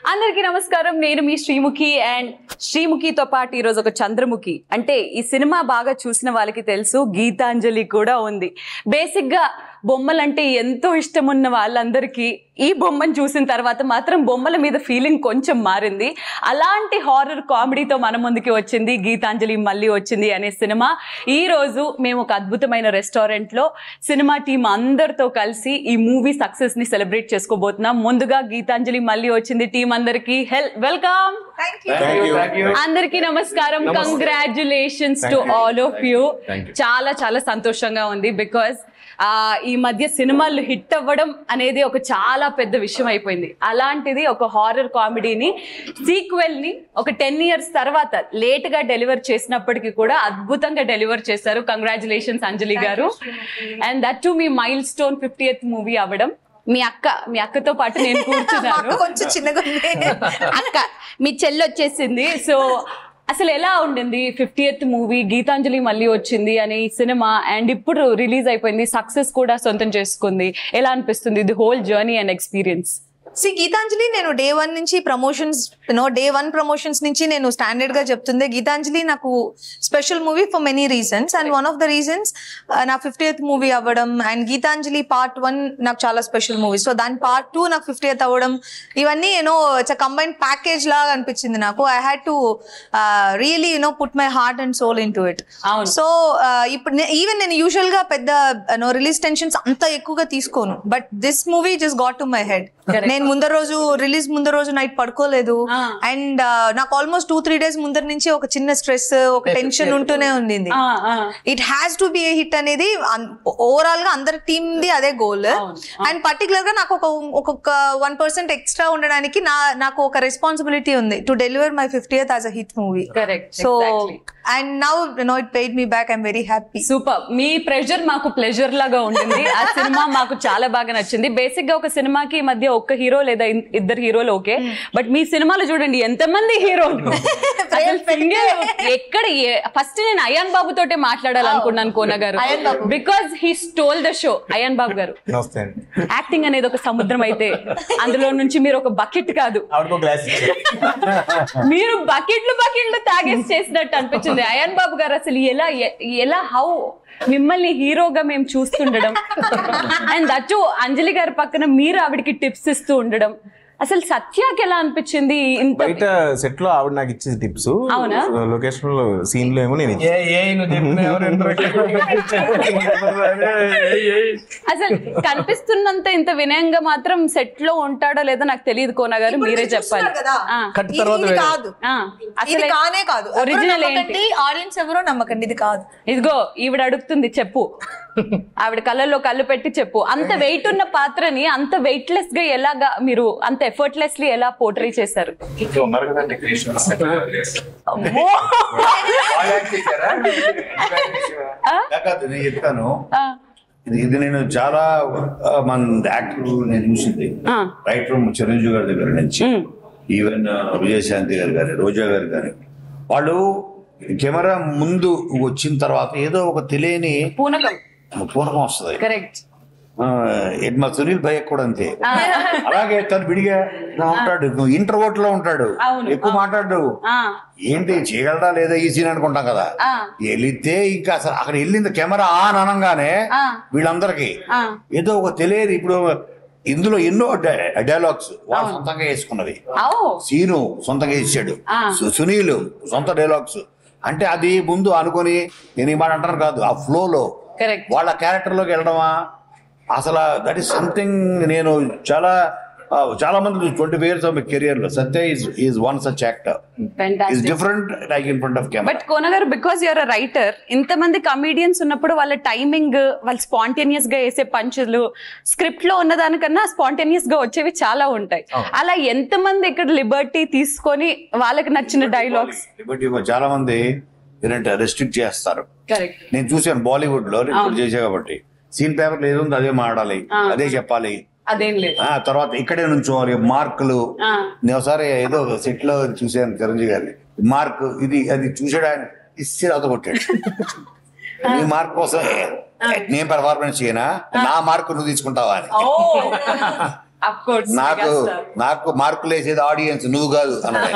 అందరికీ నమస్కారం నేను మీ శ్రీముఖి అండ్ శ్రీముఖితో పాటు ఈరోజు ఒక చంద్రముఖి అంటే ఈ సినిమా బాగా చూసిన వాళ్ళకి తెలుసు గీతాంజలి కూడా ఉంది బేసిక్ గా బొమ్మలంటే ఎంతో ఇష్టం ఉన్న వాళ్ళందరికీ ఈ బొమ్మను చూసిన తర్వాత మాత్రం బొమ్మల మీద ఫీలింగ్ కొంచెం మారింది అలాంటి హారర్ కామెడీతో మన ముందుకి వచ్చింది గీతాంజలి మళ్ళీ వచ్చింది అనే సినిమా ఈ రోజు మేము ఒక అద్భుతమైన రెస్టారెంట్ లో సినిమా టీం అందరితో కలిసి ఈ మూవీ సక్సెస్ ని సెలబ్రేట్ చేసుకోబోతున్నాం ముందుగా గీతాంజలి మళ్ళీ వచ్చింది టీం అందరికి హెల్ వెల్కమ్ అందరికీ నమస్కారం congratulations to all of you చాలా చాలా సంతోషంగా ఉంది బికాస్ ఆ ఈ మధ్య సినిమాలు హిట్ అవ్వడం అనేది ఒక చాలా పెద్ద విషయం అయిపోయింది అలాంటిది ఒక హారర్ కామెడీని సీక్వెల్ ని ఒక టెన్ ఇయర్స్ తర్వాత లేట్ గా డెలివర్ చేసినప్పటికీ కూడా అద్భుతంగా డెలివర్ చేశారు కంగ్రాచులేషన్స్ అంజలి గారు అండ్ దట్ టు మీ milestone fiftieth movie అవ్వడం మీ అక్క మీ అక్కతో పాటు నేను కూర్చున్నాను కొంచెం చిన్నగా ఉంది అక్క మీ చెల్లి వచ్చేసింది సో అసలు ఎలా ఉండింది ఫిఫ్టీ ఎత్ మూవీ గీతాంజలి మళ్ళీ వచ్చింది అనే ఈ సినిమా అండ్ ఇప్పుడు రిలీజ్ అయిపోయింది సక్సెస్ కూడా సొంతం చేసుకుంది ఎలా అనిపిస్తుంది ఇది హోల్ జర్నీ అండ్ ఎక్స్పీరియన్స్ సి గీతాంజలి నేను డే వన్ నుంచి promotions no day one promotions నుంచి నేను స్టాండర్డ్ గా చెప్తుంది గీతాంజలి నాకు special movie for many reasons and one of the reasons నా ఫిఫ్టీయత్ మూవీ అవ్వడం అండ్ గీతాంజలి పార్ట్ వన్ నాకు చాలా స్పెషల్ మూవీ సో దాని పార్ట్ టూ నాకు ఫిఫ్టీయత్ అవ్వడం ఇవన్నీ యూనో ఇట్స్ కంబైన్ ప్యాకేజ్ లాగా అనిపించింది నాకు I had to really you know put my heart and soul into it అవును. సో ఇప్పుడు ఈవెన్ నేను యూజువల్ గా పెద్ద నో రిలీజ్ టెన్షన్స్ అంత ఎక్కువగా తీసుకోను but this movie just got to my head Correct. నేను ముందర రోజు రిలీజ్ ముందర రోజు నైట్ పడుకోలేదు Ah. అండ్ నాకు ఆల్మోస్ట్ టూ త్రీ డేస్ ముందర నుంచి ఒక చిన్న స్ట్రెస్ ఒక టెన్షన్ ఉంటూనే ఉండింది it has to be a hit అనేది ఓవరాల్ గా అందరి టీమ్ ది అదే గోల్ అవును. అండ్ పర్టికులర్ గా నాకు ఒక ఒక్కొక్క వన్ పర్సెంట్ ఎక్స్ట్రా ఉండడానికి నా నాకు ఒక రెస్పాన్సిబిలిటీ ఉంది to deliver my fiftieth as a hit movie correct so and now no it paid me back I'm very happy super మీ ప్రెషర్ మాకు ప్లెజర్ లాగా ఉండింది ఆ సినిమా మాకు చాలా బాగా నచ్చింది బేసిక్ గా ఒక సినిమాకి ఈ మధ్య ఒక్క హీరో లేదా ఇన్- ఇద్దరు హీరోలు ఓకే బట్ మీ సినిమాలో చూడండి ఎంతమంది హీరోలు అసలు single ఎక్కడ ఫస్ట్ నేను అయాన్ బాబు తోటే మాట్లాడాలనుకున్నాను కోన గారు Ayaan Babu. Because he stole the show Ayaan Babu గారు నమస్తే అండి యాక్టింగ్ అనేది ఒక సముద్రం అయితే అందులో నుంచి మీరు ఒక బకెట్ కాదు ఆవిడకో గ్లాస్ ఇచ్చారు మీరు బకెట్లు బకెట్లు తాగేసి చేసినట్టు అనిపించింది అయాన్ బాబు గారు అసలు ఎలా ఎ- ఎలా హౌ మిమ్మల్ని హీరోగా మేము చూస్తుండడం అండ్ దట్టు అంజలి గారి పక్కన మీరు ఆవిడకి టిప్స్ ఇస్తూ ఉండడం అసలు సత్యాకి ఎలా అనిపించింది ఇంత బయట సెట్ లో ఆవిడ నాకు ఇచ్చేది టిప్స్ అవునా? లొకేషన్ లో సీన్ లో ఏమో నేను ఇచ్చాను. ఏ ఏ నువ్వు చెప్పిన అసలు కనిపిస్తున్నంత ఇంత వినయంగా మాత్రం సెట్ లో ఉంటాడో లేదో నాకు తెలియదు కోన గారు మీరే చెప్పాలి ఆ, కట్ తర్వాత ఇది వేరే. కాదు ఆ, ఇది అసలు కానే కాదు ఒరిజినల్ ఏంటి నమ్మకండి ఆడియన్స్ ఎవరో నమ్మకండి ఇది కాదు ఇదిగో ఈవిడ అడుగుతుంది చెప్పు ఆవిడ కళ్ళల్లో కళ్ళు పెట్టి చెప్పు అంత వెయిట్ ఉన్న పాత్రని అంత వెయిట్లెస్ గా ఎలాగా మీరు అంత ఎఫర్ట్లెస్లీ ఎలా పోర్ట్రీ చేశారు ఉన్నారు కదా టెక్నీషియన్స్ అమ్మో! కాదు నేను చెప్తాను ఆ, ఇది ఇది నేను చాలా ఆ, మన యాక్టర్ నేను చూసింది ఆ, రైట్ ఫ్రమ్ చిరంజీవి గారి దగ్గర నుంచి ఉమ్, ఈవెన్ విజయశాంతి గారు కానీ రోజా గారు కానీ వాళ్ళు కెమెరా ముందు వచ్చిన తర్వాత ఏదో ఒక తెలియని పూనకం పూనకం వస్తుంది కరెక్ట్ ఆ, ఇది మా సునీల్ భయ్య కూడా అంతే అలాగే తను విడిగా ఇలా ఉంటాడు ఇంటర్వోట్ లో ఉంటాడు అవును, ఎక్కువ మాట్లాడు ఏంటి చేయగలరా లేదా ఈ సీన్ అనుకుంటాం కదా ఆ. వెళితే ఇంకా అసలు అక్కడ వెళ్ళింది కెమెరా ఆన్ అనగానే ఆ. వీళ్ళందరికీ ఆ. ఏదో ఒక తెలియదు ఇప్పుడు ఇందులో ఎన్నో డైలాగ్స్ వాళ్ళు సొంతంగా వేసుకున్నది ఓ సీను సొంతంగా ఇచ్చాడు ఆ. సు- సునీల్ సొంత డైలాగ్స్ అంటే అది ముందు అనుకొని నేను ఈ మాట అంటాను కాదు ఆ ఫ్లోలో కరెక్ట్ వాళ్ళ క్యారెక్టర్లోకి వెళ్ళడమా అసలు దట్ ఈస్ సంథింగ్ నేను చాలా ఆ, చాలా మంది ట్వంటీ ఇయర్స్ ఆఫ్ కెరియర్ లో Satya is is one such actor is fantastic different like in front of camera but Kona గారు బికాస్ యూఆర్ అ రైటర్ ఇంతమంది కమీడియన్స్ ఉన్నప్పుడు వాళ్ళ టైమింగ్ వాళ్ళు స్పాంటేనియస్ గా వేసే పంచులు స్క్రిప్ట్ లో ఉన్నదానికన్నా స్పాంటేనియస్ గా వచ్చేవి చాలా ఉంటాయి అలా ఎంతమంది ఇక్కడ లిబర్టీ తీసుకొని వాళ్ళకి నచ్చిన డైలాగ్స్ లిబర్టీ చాలా మంది ఏంటంటే రెస్ట్రిక్ట్ చేస్తారు కరెక్ట్ నేను చూశాను బాలీవుడ్ లో నేను ఇప్పుడు చేసా కాబట్టి సీన్ పేపర్ ఏదో ఉందో అదే మాడాలి అదే చెప్పాలి అదేం లేదు ఆ తర్వాత ఇక్కడే నుంచోవాలి మార్కులు ఆ, నేను ఒకసారి ఏదో సెట్ లో చూశాను చిరంజీవి గారిని మార్క్ ఇది అది చూసాడు ఆయన ఇస్తే అత కొట్టాడు నీ మార్క్ కోసం నేను పెర్ఫార్మెన్స్ చేయనా నా మార్క్ నువ్వు తీసుకుంటావా అని ఓ Of course, నాకు megastar. నాకు మార్కులు వేసేది ఆడియన్స్ నువ్వు కాదు అన్నది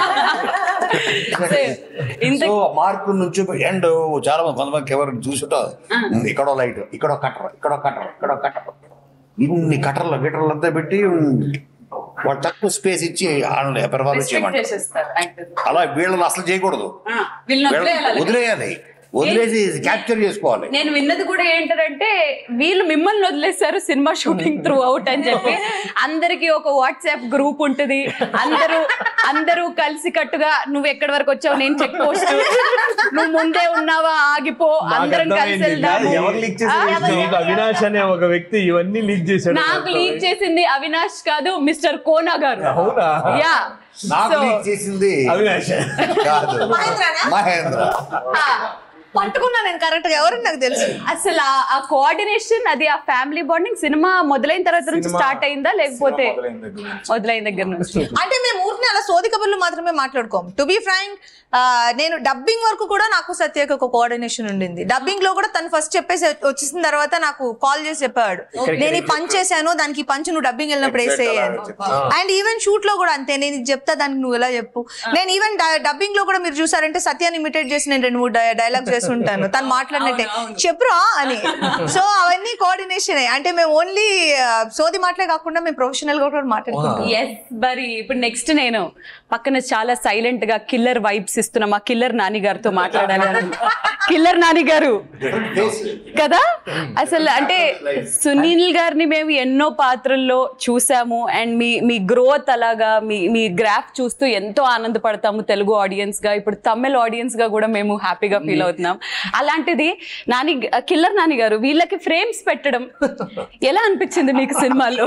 So, ఇంత సో మార్కు నుంచి ఎండ్ చాలా మంది కొంతమంది ఎవరు చూసుంటారు ఇక్కడో లైట్ ఇక్కడో కట్టర్ ఇక్కడో కట్టర్ ఇక్కడో కట్టర్ ఇన్ని కట్టర్లు గిటర్లు అంతా పెట్టి వాళ్ళు తక్కువ స్పేస్ ఇచ్చి పెర్ఫార్మెన్స్ restrict చేయమంటారు చేసేస్తారు actors. అలా వీళ్ళని అసలు చేయకూడదు ఆ, వీళ్ళని వదిలేయాలి. వదిలేయాలి వదిలేసి క్యాప్చర్ చేసుకోవాలి నేను విన్నది కూడా ఏంటంటే వీళ్ళు మిమ్మల్ని వదిలేశారు సినిమా షూటింగ్ త్రూ అవుట్ అని చెప్పి అందరికి ఒక వాట్సాప్ గ్రూప్ ఉంటుంది అందరూ అందరూ కలిసి కట్టుగా నువ్వు ఎక్కడి వరకు వచ్చావు నేను చెక్ పోస్ట్ నువ్వు ముందే ఉన్నావా ఆగిపో అందరం కలిసి వెళ్దాము ఎవరు లీక్ చేసి నీకు అవినాష్ అనే ఒక వ్యక్తి ఇవన్నీ లీక్ చేశాడు నాకు లీక్ చేసింది అవినాష్ కాదు మిస్టర్ కోనా గారు అవునా యా నాకు సో లీక్ చేసింది అవినాష్ కాదు మహేంద్రనా? మహేంద్ర పట్టుకున్నా నేను కరెక్ట్ గా ఎవరని నాకు తెలుసు అసలు ఆ- ఆ కోఆర్డినేషన్ అది ఆ ఫ్యామిలీ బాండింగ్ సినిమా మొదలైన తర్వాత నుంచి సినిమా- స్టార్ట్ అయిందా లేకపోతే మొదలైన దగ్గర నుంచి. మొదలైన దగ్గర నుంచి అంటే మేము ఊరిని అలా సోది కబుర్లు మాత్రమే మాట్లాడుకోం టు బి ఫ్రాంక్ నేను డబ్బింగ్ వరకు కూడా నాకు సత్యకి ఒక కోఆర్డినేషన్ ఉండింది డబ్బింగ్ లో కూడా తను ఫస్ట్ చెప్పేసి వచ్చేసిన తర్వాత నాకు కాల్ చేసి చెప్పాడు నేను ఈ పంచ్ చేశాను దానికి ఈ పంచ్ నువ్వు డబ్బింగ్ వెళ్ళినప్పుడు Exact వేసేయను అలాగే చెప్తా. అండ్ ఈవెన్ షూట్ లో కూడా అంతే నేను ఇది చెప్తా దానికి నువ్వు ఎలా చెప్పు నేను ఈవెన్ డబ్బింగ్ లో కూడా మీరు చూసారంటే సత్యాన్ని ఇమిటేట్ చేసి నేను రెండు మూడు డైలాగ్ చేసి ఉంటాను తను మాట్లాడినట్టే చెప్పురా అని సో అవన్నీ కోఆర్డినేషన్ అంటే మేము ఓన్లీ సోది మాటలే కాకుండా మేము ప్రొఫెషనల్ గా కూడా మాట్లాడుకుంటాం ఎస్ మరి ఇప్పుడు నెక్స్ట్ నేను పక్కన చాలా సైలెంట్ గా కిల్లర్ వైబ్స్ ఇస్తున్న మా కిల్లర్ నాని గారితో మాట్లాడాలి కిల్లర్ నాని గారు కదా అసలు అంటే సునీల్ గారిని మేము ఎన్నో పాత్రల్లో చూసాము అండ్ మీ మీ గ్రోత్ అలాగా మీ మీ గ్రాఫ్ చూస్తూ ఎంతో ఆనందపడతాము తెలుగు ఆడియన్స్ గా ఇప్పుడు తమిళ ఆడియన్స్ గా కూడా మేము హ్యాపీగా ఫీల్ అవుతున్నాం అలాంటిది నాని కిల్లర్ నాని గారు వీళ్ళకి ఫ్రేమ్స్ పెట్టడం ఎలా అనిపించింది మీకు సినిమాలో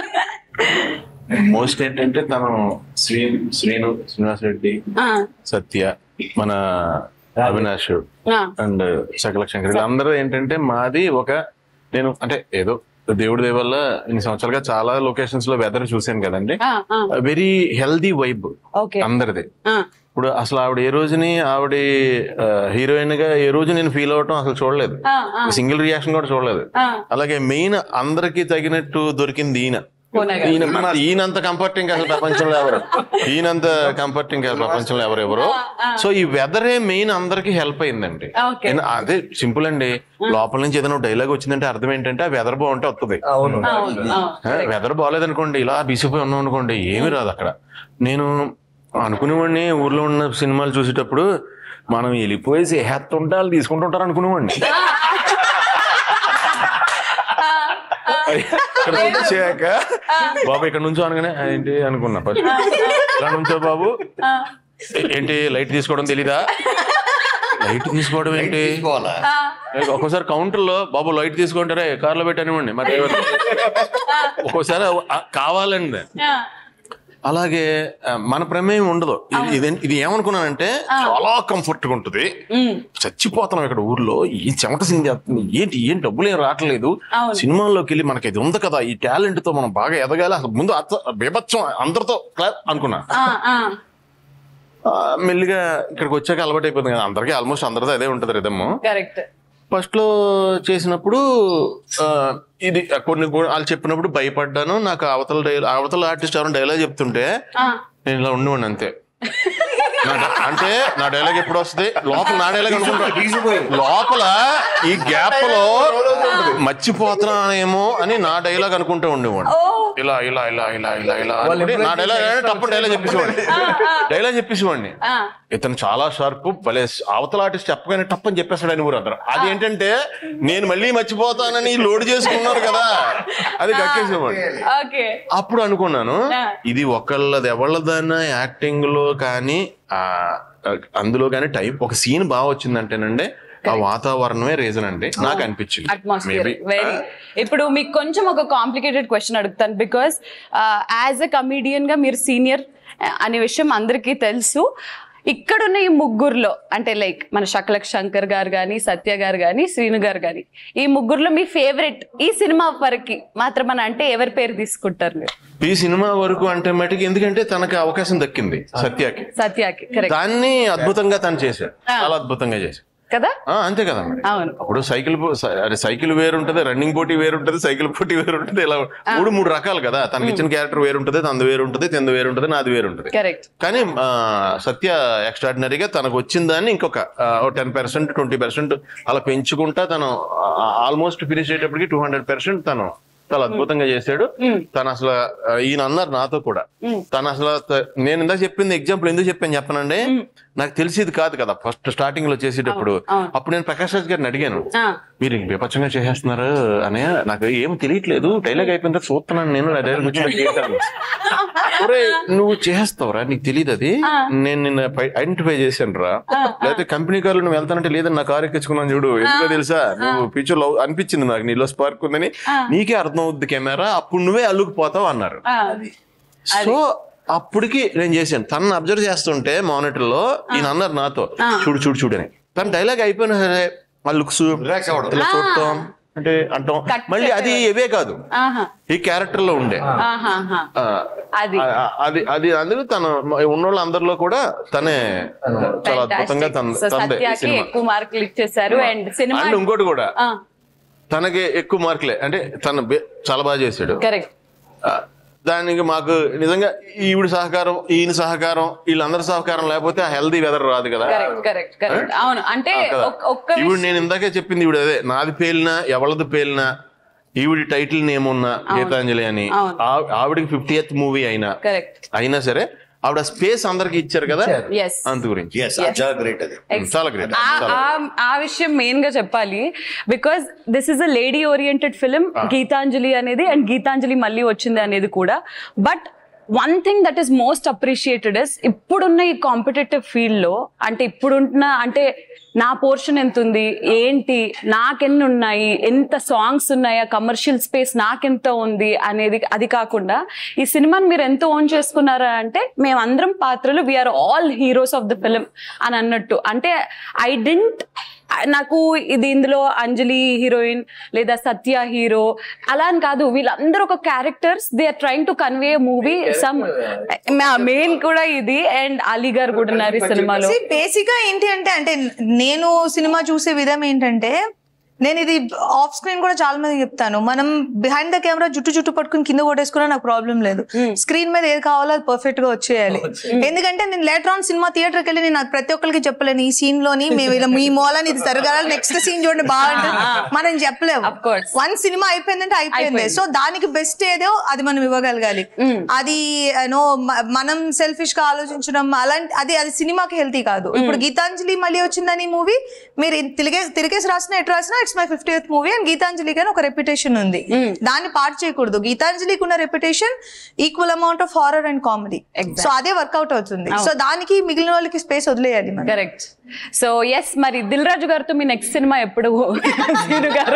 మోస్ట్ ఏంటంటే తను శ్రీ శ్రీను శ్రీనివాస్ రెడ్డి ఆ, సత్య మన అవినాష్ ఆ, అండ్ శకల శంకర్ అందరూ ఏంటంటే మాది ఒక నేను అంటే ఏదో దేవుడి దయ వల్ల ఇన్ని సంవత్సరాలుగా చాలా లొకేషన్స్ లో వెదర్ చూశాను కదండి ఆ, ఆ, వెరీ హెల్దీ వైబ్ ఓకే అందరిది ఆ, ఇప్పుడు అసలు ఆవిడ ఏ రోజుని ఆవిడ హీరోయిన్ గా ఏ రోజు నేను ఫీల్ అవటం అసలు చూడలేదు ఆ, ఆ, సింగిల్ రియాక్షన్ కూడా చూడలేదు ఆ. అలాగే మెయిన్ అందరికి తగినట్టు దొరికింది ఈయన కోనా గారు. ఈయన మన- ఈయనంత కంఫర్టింగ్ అసలు ప్రపంచంలో ఎవరు ఈయనంత కంఫర్టింగ్ ప్రపంచంలో ఎవరెవరు సో ఈ వెదరే మెయిన్ అందరికి హెల్ప్ అయిందండి ఓకే. ఏం- అదే సింపుల్ అండి లోపల నుంచి ఏదైనా డైలాగ్ వచ్చిందంటే అర్థం ఏంటంటే ఆ వెదర్ బాగుంటే వస్తుంది అవును అవును, అవును. వెదర్ బాగాలేదనుకోండి ఇలా బిసిపోయి ఉన్నాం అనుకోండి ఏమీ రాదు అక్కడ నేను అనుకునేవాడిని ఊర్లో ఉన్న సినిమాలు చూసేటప్పుడు మనం వెళ్ళిపోయి సేహత్తుంటే వాళ్ళు తీసుకుంటుంటారు అనుకునేవాడిని ఇక్కడ వచ్చాక బాబు ఇక్కడ నుంచో అనగానే "ఆ, ఏంటి అనుకున్నా ఫస్ట్ ఇలా నుంచో బాబు "ఏ- ఏంటి లైట్ తీసుకోవడం తెలీదా లైట్ తీసుకోవడం ఏంటి తీసుకోవాలా ఒక్కోసారి కౌంటర్ లో బాబు లైట్ తీసుకుంటారే కార్లో పెట్టనివ్వండి మా డ్రైవర్ ఒక్కోసారి ఆ, కావాలండి ఆ, అలాగే ఆ, మన ప్రమేయం ఉండదు ఇది- ఇది ఇది ఏమనుకున్నానంటే చాలా కంఫర్ట్ గా ఉంటుంది ఉమ్, చచ్చిపోతున్నాం ఇక్కడ ఊర్లో ఈ చెమట సింగ్ చేస్తుంది ఏంటి ఏం డబ్బులు ఏం రావట్లేదు అవును. సినిమాల్లోకి వెళ్ళి మనకి ఇది ఉంది కదా ఈ టాలెంట్ తో మనం బాగా ఎదగాలి అసలు ముందు అత్త బీభత్సం అందరితో క్లా- అనుకున్నా ఆ, ఆ, ఆ, మెల్లిగా ఇక్కడికి వచ్చాక అలవాటు అయిపోతుంది కదా అందరికీ ఆల్మోస్ట్ అందరితో అదే ఉంటుంది రిధమ్ కరెక్ట్ ఫస్ట్ లో చేసినప్పుడు ఆ, ఇది కొన్ని గు- వాళ్ళు చెప్పినప్పుడు భయపడ్డాను నాకు అవతల డైలాగ్ అవతల ఆర్టిస్ట్ ఎవరైనా డైలాగ్ చెప్తుంటే ఆ, నేను ఇలా ఉండేవాడిని అంతే నా డ- అంటే నా డైలాగ్ ఎప్పుడు వస్తుంది లోపల నా డైలాగ్ అనుకుంటా లోపల ఈ గ్యాప్ లో మర్చిపోతున్నానేమో అని నా డైలాగ్ అనుకుంటూ ఉండేవాడు ఓ ఇలా ఇలా ఇలా ఇలా ఇలా ఇలా అనుకుని నా డైలాగ్ తప్పు డైలాగ్ చెప్పేసేవాడిని డైలాగ్ చెప్పేసేవాడిని ఆ, ఇతను చాలా షార్ప్ భలే అవతల ఆర్టిస్ట్ చెప్పగానే టప్పని చెప్పేస్తాడు అని ఊరు అందరు అది ఏంటంటే నేను మళ్ళీ మర్చిపోతానని లోడ్ చేసుకున్నారు కదా అది కక్కేసేవాడు ఓకే అప్పుడు అనుకున్నాను ఆ. ఇది ఒకళ్ళది ఎవళ్ళదైనా యాక్టింగ్ లో కానీ ఆ అందులో కానీ టైప్ ఒక సీన్ బాగా వచ్చిందంటేనండి ఆ వాతావరణమే రీజన్ అండి నాకు అనిపించింది అట్మాస్ఫియర్ మేబీ వెరీ ఇప్పుడు మీకు కొంచెం ఒక కాంప్లికేటెడ్ క్వశ్చన్ అడుగుతాను బికాస్ యాజ్ ఎ కమీడియన్ గా మీరు సీనియర్ అనే విషయం అందరికీ తెలుసు ఇక్కడున్న ఈ ముగ్గురులో అంటే లైక్ మన శకలక్ శంకర్ గారు కానీ సత్య గారు కానీ శ్రీను గారు కానీ ఈ ముగ్గురులో మీ ఫేవరెట్ ఈ సినిమా వరకు మాత్రం అని అంటే ఎవరి పేరు తీసుకుంటారు మీరు ఈ సినిమా వరకు అంటే మటుకు ఎందుకంటే తనకి అవకాశం దక్కింది సత్యకి సత్యాకి కరెక్ట్ దాన్ని అద్భుతంగా తను చేశాడు చాలా అద్భుతంగా చేశాడు కదా ఆ, అంతే కదా మరి అవును అప్పుడు సైకిల్ పో- సై- అదే సైకిల్ వేరుంటది రన్నింగ్ పోటీ వేరుంటది సైకిల్ పోటీ వేరుంటది ఇలా మూడు మూడు రకాలు కదా తనకి ఇచ్చిన క్యారెక్టర్ వేరుంటది తనది వేరుంటది తింది వేరుంటది నాది వేరుంటది కరెక్ట్ కానీ ఆ, సత్య ఎక్స్ట్రాడినరీగా తనకు వచ్చిన దాన్ని ఇంకొక టెన్ పర్సెంట్ ట్వంటీ పర్సెంట్ అలా పెంచుకుంటా తను ఆల్మోస్ట్ ఫినిష్ అయ్యేటప్పటికి టూ హండ్రెడ్ పర్సెంట్ తను చాలా అద్భుతంగా చేశాడు తను అసలు ఆ, ఈయన అన్నారు నాతో కూడా తను అసలు త- నేను ఇందాక చెప్పింది ఎగ్జాంపుల్ ఎందుకు చెప్పాను చెప్పనండి నాకు తెలిసేది కాదు కదా ఫస్ట్ స్టార్టింగ్ లో చేసేటప్పుడు అప్పుడు నేను ప్రకాష్ రాజ్ గారిని అడిగాను మీరు ఇంక బీపచ్చంగా చేసేస్తున్నారు అనే నాకు ఏం తెలియట్లేదు డైలాగ్ అయిపోయిన తర్వాత చూస్తున్నాను నేను నా డైలాగ్ వచ్చి ఒరేయ్, నువ్వు చేస్తావురా నీకు తెలియదు అది నేను నిన్న ఐడెంటిఫై చేశాను రా లేకపోతే కంపెనీ కార్లో నువ్వు వెళ్తానంటే లేదని నా కారు ఎక్కించుకున్నాను చూడు ఎందుకో తెలుసా నువ్వు పిక్చర్ లవ్ అనిపించింది నాకు నీలో స్పార్క్ ఉందని నీకే అర్థం అవుద్ది కెమెరా అప్పుడు నువ్వే అల్లుకుపోతావు అన్నారు సో అప్పటికి నేను చేశాను తనని అబ్జర్వ్ చేస్తుంటే మానిటర్ లో ఈయన అన్నారు నాతో చూడు చూడు చూడు అని తన డైలాగ్ అయిపోయినా సరే ఆ లుక్స్ రిలాక్స్ అవ్వడం ఇలా చూడటం అంటే అంటాం మళ్ళీ అది ఇవే కాదు ఆహా ఈ క్యారెక్టర్ లో ఉండే ఆహాహా. ఆ, అది ఆ, ఆ, అది అది అందులో తను ఉన్నోళ్ళ అందరిలో కూడా తనే చాలా అద్భుతంగా తన సో తందే ఈ సత్యాకి సినిమా ఎక్కువ మార్కులు ఇచ్చేసారు అండ్ సినిమా అండ్ ఇంకోటి కూడా తనకి ఎక్కువ మార్కులే అంటే తను బె- చాలా బాగా చేశాడు కరెక్ట్ ఆ, దానికి మాకు నిజంగా ఈవిడ సహకారం ఈయన సహకారం వీళ్ళందరి సహకారం లేకపోతే ఆ హెల్దీ వెదర్ రాదు కదా కరెక్ట్ కరెక్ట్ కరెక్ట్ అవును అంటే కదా. ఒక్- ఒక్క ఈవిడ నేను ఇందాకే చెప్పింది ఈవిడ అదే నాది పేలినా ఎవరిది పేలినా ఈవిడి టైటిల్ నేమ్ ఉన్న గీతాంజలి అని అవును. ఆ- ఆవిడకి ఫిఫ్టీ ఎత్ మూవీ అయినా కరెక్ట్ అయినా సరే ఆవిడ స్పేస్ అందరికి ఇచ్చారు కదా ఎస్ అంత గురించి ఎస్ చాలా గ్రేట్ అది చాలా గ్రేట్ ఆ- ఆ- ఆ విషయం మెయిన్ గా చెప్పాలి because this is a lady oriented film Geetanjali అనేది అండ్ గీతాంజలి మళ్ళీ వచ్చింది అనేది కూడా but one thing that is most appreciated is ఇప్పుడున్న ఈ కాంపిటేటివ్ ఫీల్డ్ లో అంటే ఇప్పుడున్న అంటే నా పోర్షన్ ఎంత ఉంది ఏంటి నాకెన్ని ఉన్నాయి ఎంత సాంగ్స్ ఉన్నాయా కమర్షియల్ స్పేస్ నాకెంత ఉంది అనేది అది కాకుండా ఈ సినిమాని మీరు ఎంత ఓన్ చేసుకున్నారా అంటే మేమందరం పాత్రలు we are all heroes of the film అని అన్నట్టు అంటే ఐ డెంట్ నాకు ఇది ఇందులో అంజలి హీరోయిన్ లేదా సత్య హీరో అలా అని కాదు వీళ్ళందరూ ఒక characters they are trying to convey movie some main కూడా ఇది అండ్ అలీ గారు కూడా ఉన్నారు ఈ సినిమాలో బేసిక్ గా ఏంటి అంటే అంటే నేను సినిమా చూసే విధం ఏంటంటే నేను ఇది ఆఫ్ స్క్రీన్ కూడా చాలా మంది చెప్తాను మనం బిహైండ్ ద కెమెరా జుట్టు జుట్టు పట్టుకుని కింద కొట్టేసుకున్నా నాకు ప్రాబ్లం లేదు స్క్రీన్ మీద ఏది కావాలో అది పర్ఫెక్ట్ గా వచ్చేయాలి ఎందుకంటే నేను లేటర్ ఆన్ సినిమా థియేటర్కి వెళ్ళి నేను అది ప్రతి ఒక్కరికి చెప్పలేను ఈ సీన్ లోని మేము ఇలా మీ మూలని ఇది జరగాలి నెక్స్ట్ సీన్ చూడండి బాగుంటుంది మనం చెప్పలేము Of course. వన్ సినిమా అయిపోయిందంటే అయిపోయింది సో దానికి బెస్ట్ ఏదో అది మనం ఇవ్వగలగాలి అది నో మనం సెల్ఫిష్ గా ఆలోచించడం అలాంటి అది అది సినిమాకి హెల్తీ కాదు ఇప్పుడు గీతాంజలి మళ్ళీ వచ్చిందని మూవీ మీరు తిరిగే తిరిగేసి రాసిన ఎటు రాసినా it's my fifty eighth movie and గీతాంజలికి అని ఒక రెప్యుటేషన్ ఉంది దాన్ని పాటు చేయకూడదు గీతాంజలికి ఉన్న reputation equal amount of horror and comedy so అదే వర్కౌట్ అవుతుంది సో దానికి మిగిలిన వాళ్ళకి స్పేస్ వదిలేయాలి మనం కరెక్ట్ సో ఎస్ మరి దిల్ రాజు గారితో మీ నెక్స్ట్ సినిమా ఎప్పుడు సీను గారు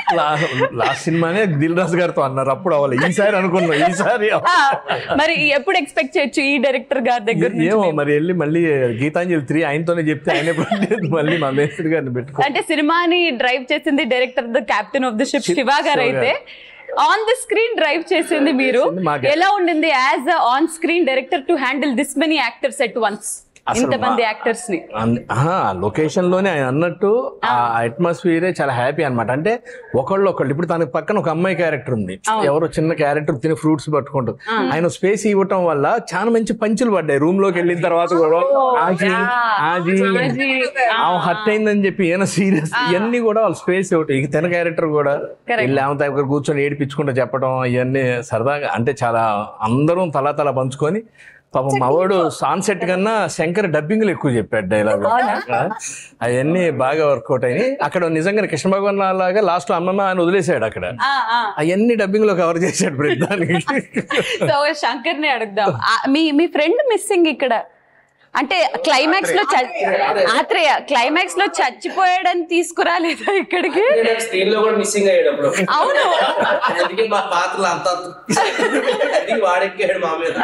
లాస్ట్ సినిమానే దిల్ రాజు గారితో అన్నారు అప్పుడు అవ్వాలి ఈసారి అనుకున్నాం ఈసారి అవ్వ- ఆ, మరి ఎప్పుడు ఎక్స్పెక్ట్ చేయొచ్చు ఈ డైరెక్టర్ గారి దగ్గర నుంచి ఏమో మరి వెళ్ళి మళ్ళీ గీతాంజలి త్రీ ఆయనతోనే చెప్తే ఆయనే పట్టలేదు మళ్ళీ మా మేస్త్రి గారిని పెట్టుకో అంటే సినిమాని డ్రైవ్ చేసింది director the captain of the ship Shiva గారు అయితే ఆన్ ద స్క్రీన్ డ్రైవ్ చేసింది మీరు చేసింది మాకే. ఎలా ఉండింది as on screen director to handle this many actors at once అసలు ఇంతమంది మా- యాక్టర్స్ ని లొకేషన్ లోనే ఆయన అన్నట్టు ఆ అట్మాస్ఫియరే చాలా హ్యాపీ అన్నమాట అంటే ఒకళ్ళు ఒకళ్ళు ఇప్పుడు తనకి పక్కన ఒక అమ్మాయి క్యారెక్టర్ ఉంది ఎవరో చిన్న క్యారెక్టర్ తిని ఫ్రూట్స్ పట్టుకుంటుంది ఆయన స్పేస్ ఇవ్వటం వల్ల చాలా మంచి పంచులు పడ్డాయి రూమ్ లోకి వెళ్ళిన తర్వాత కూడా ఆజీ ఆజీ ఆజీ, ఆమె హర్ట్ అయిందని చెప్పి ఈయన సీరియస్ ఇవన్నీ కూడా వాళ్ళ స్పేస్ ఇవ్వటం ఇక తన క్యారెక్టర్ కూడా వెళ్ళి ఆమె దగ్గర కూర్చొని ఏడిపించుకుంటూ చెప్పడం ఇవన్నీ సరదాగా అంటే చాలా అందరం తలా తలా పంచుకొని పాపం మావాడు సాన్సెట్ కన్నా శంకర్ డబ్బింగ్లు ఎక్కువ చెప్పాడు డైలాగ్ అవన్నీ బాగా వర్కౌట్ అయినాయి అక్కడ నిజంగా కృష్ణ భగవాన్ లాగా లాస్ట్ అమ్మమ్మ అని వదిలేసాడు అక్కడ ఆ, ఆ. అవన్నీ డబ్బింగ్ లో కవర్ చేశాడు ప్రతిదానికి సో శంకర్ ని అడుగుదాం ఆ, మీ మీ ఫ్రెండ్ మిస్సింగ్ ఇక్కడ అంటే క్లైమాక్స్ లో చ- ఆత్రేయ క్లైమాక్స్ లో చచ్చిపోయాడని తీసుకురాలేదా ఇక్కడికి స్క్రీన్ లో కూడా మిస్సింగ్ అయ్యాడు అప్పుడు అవును అందుకే మా పాత్రలు అంత అందుకే వాడెక్కాడు మా మీద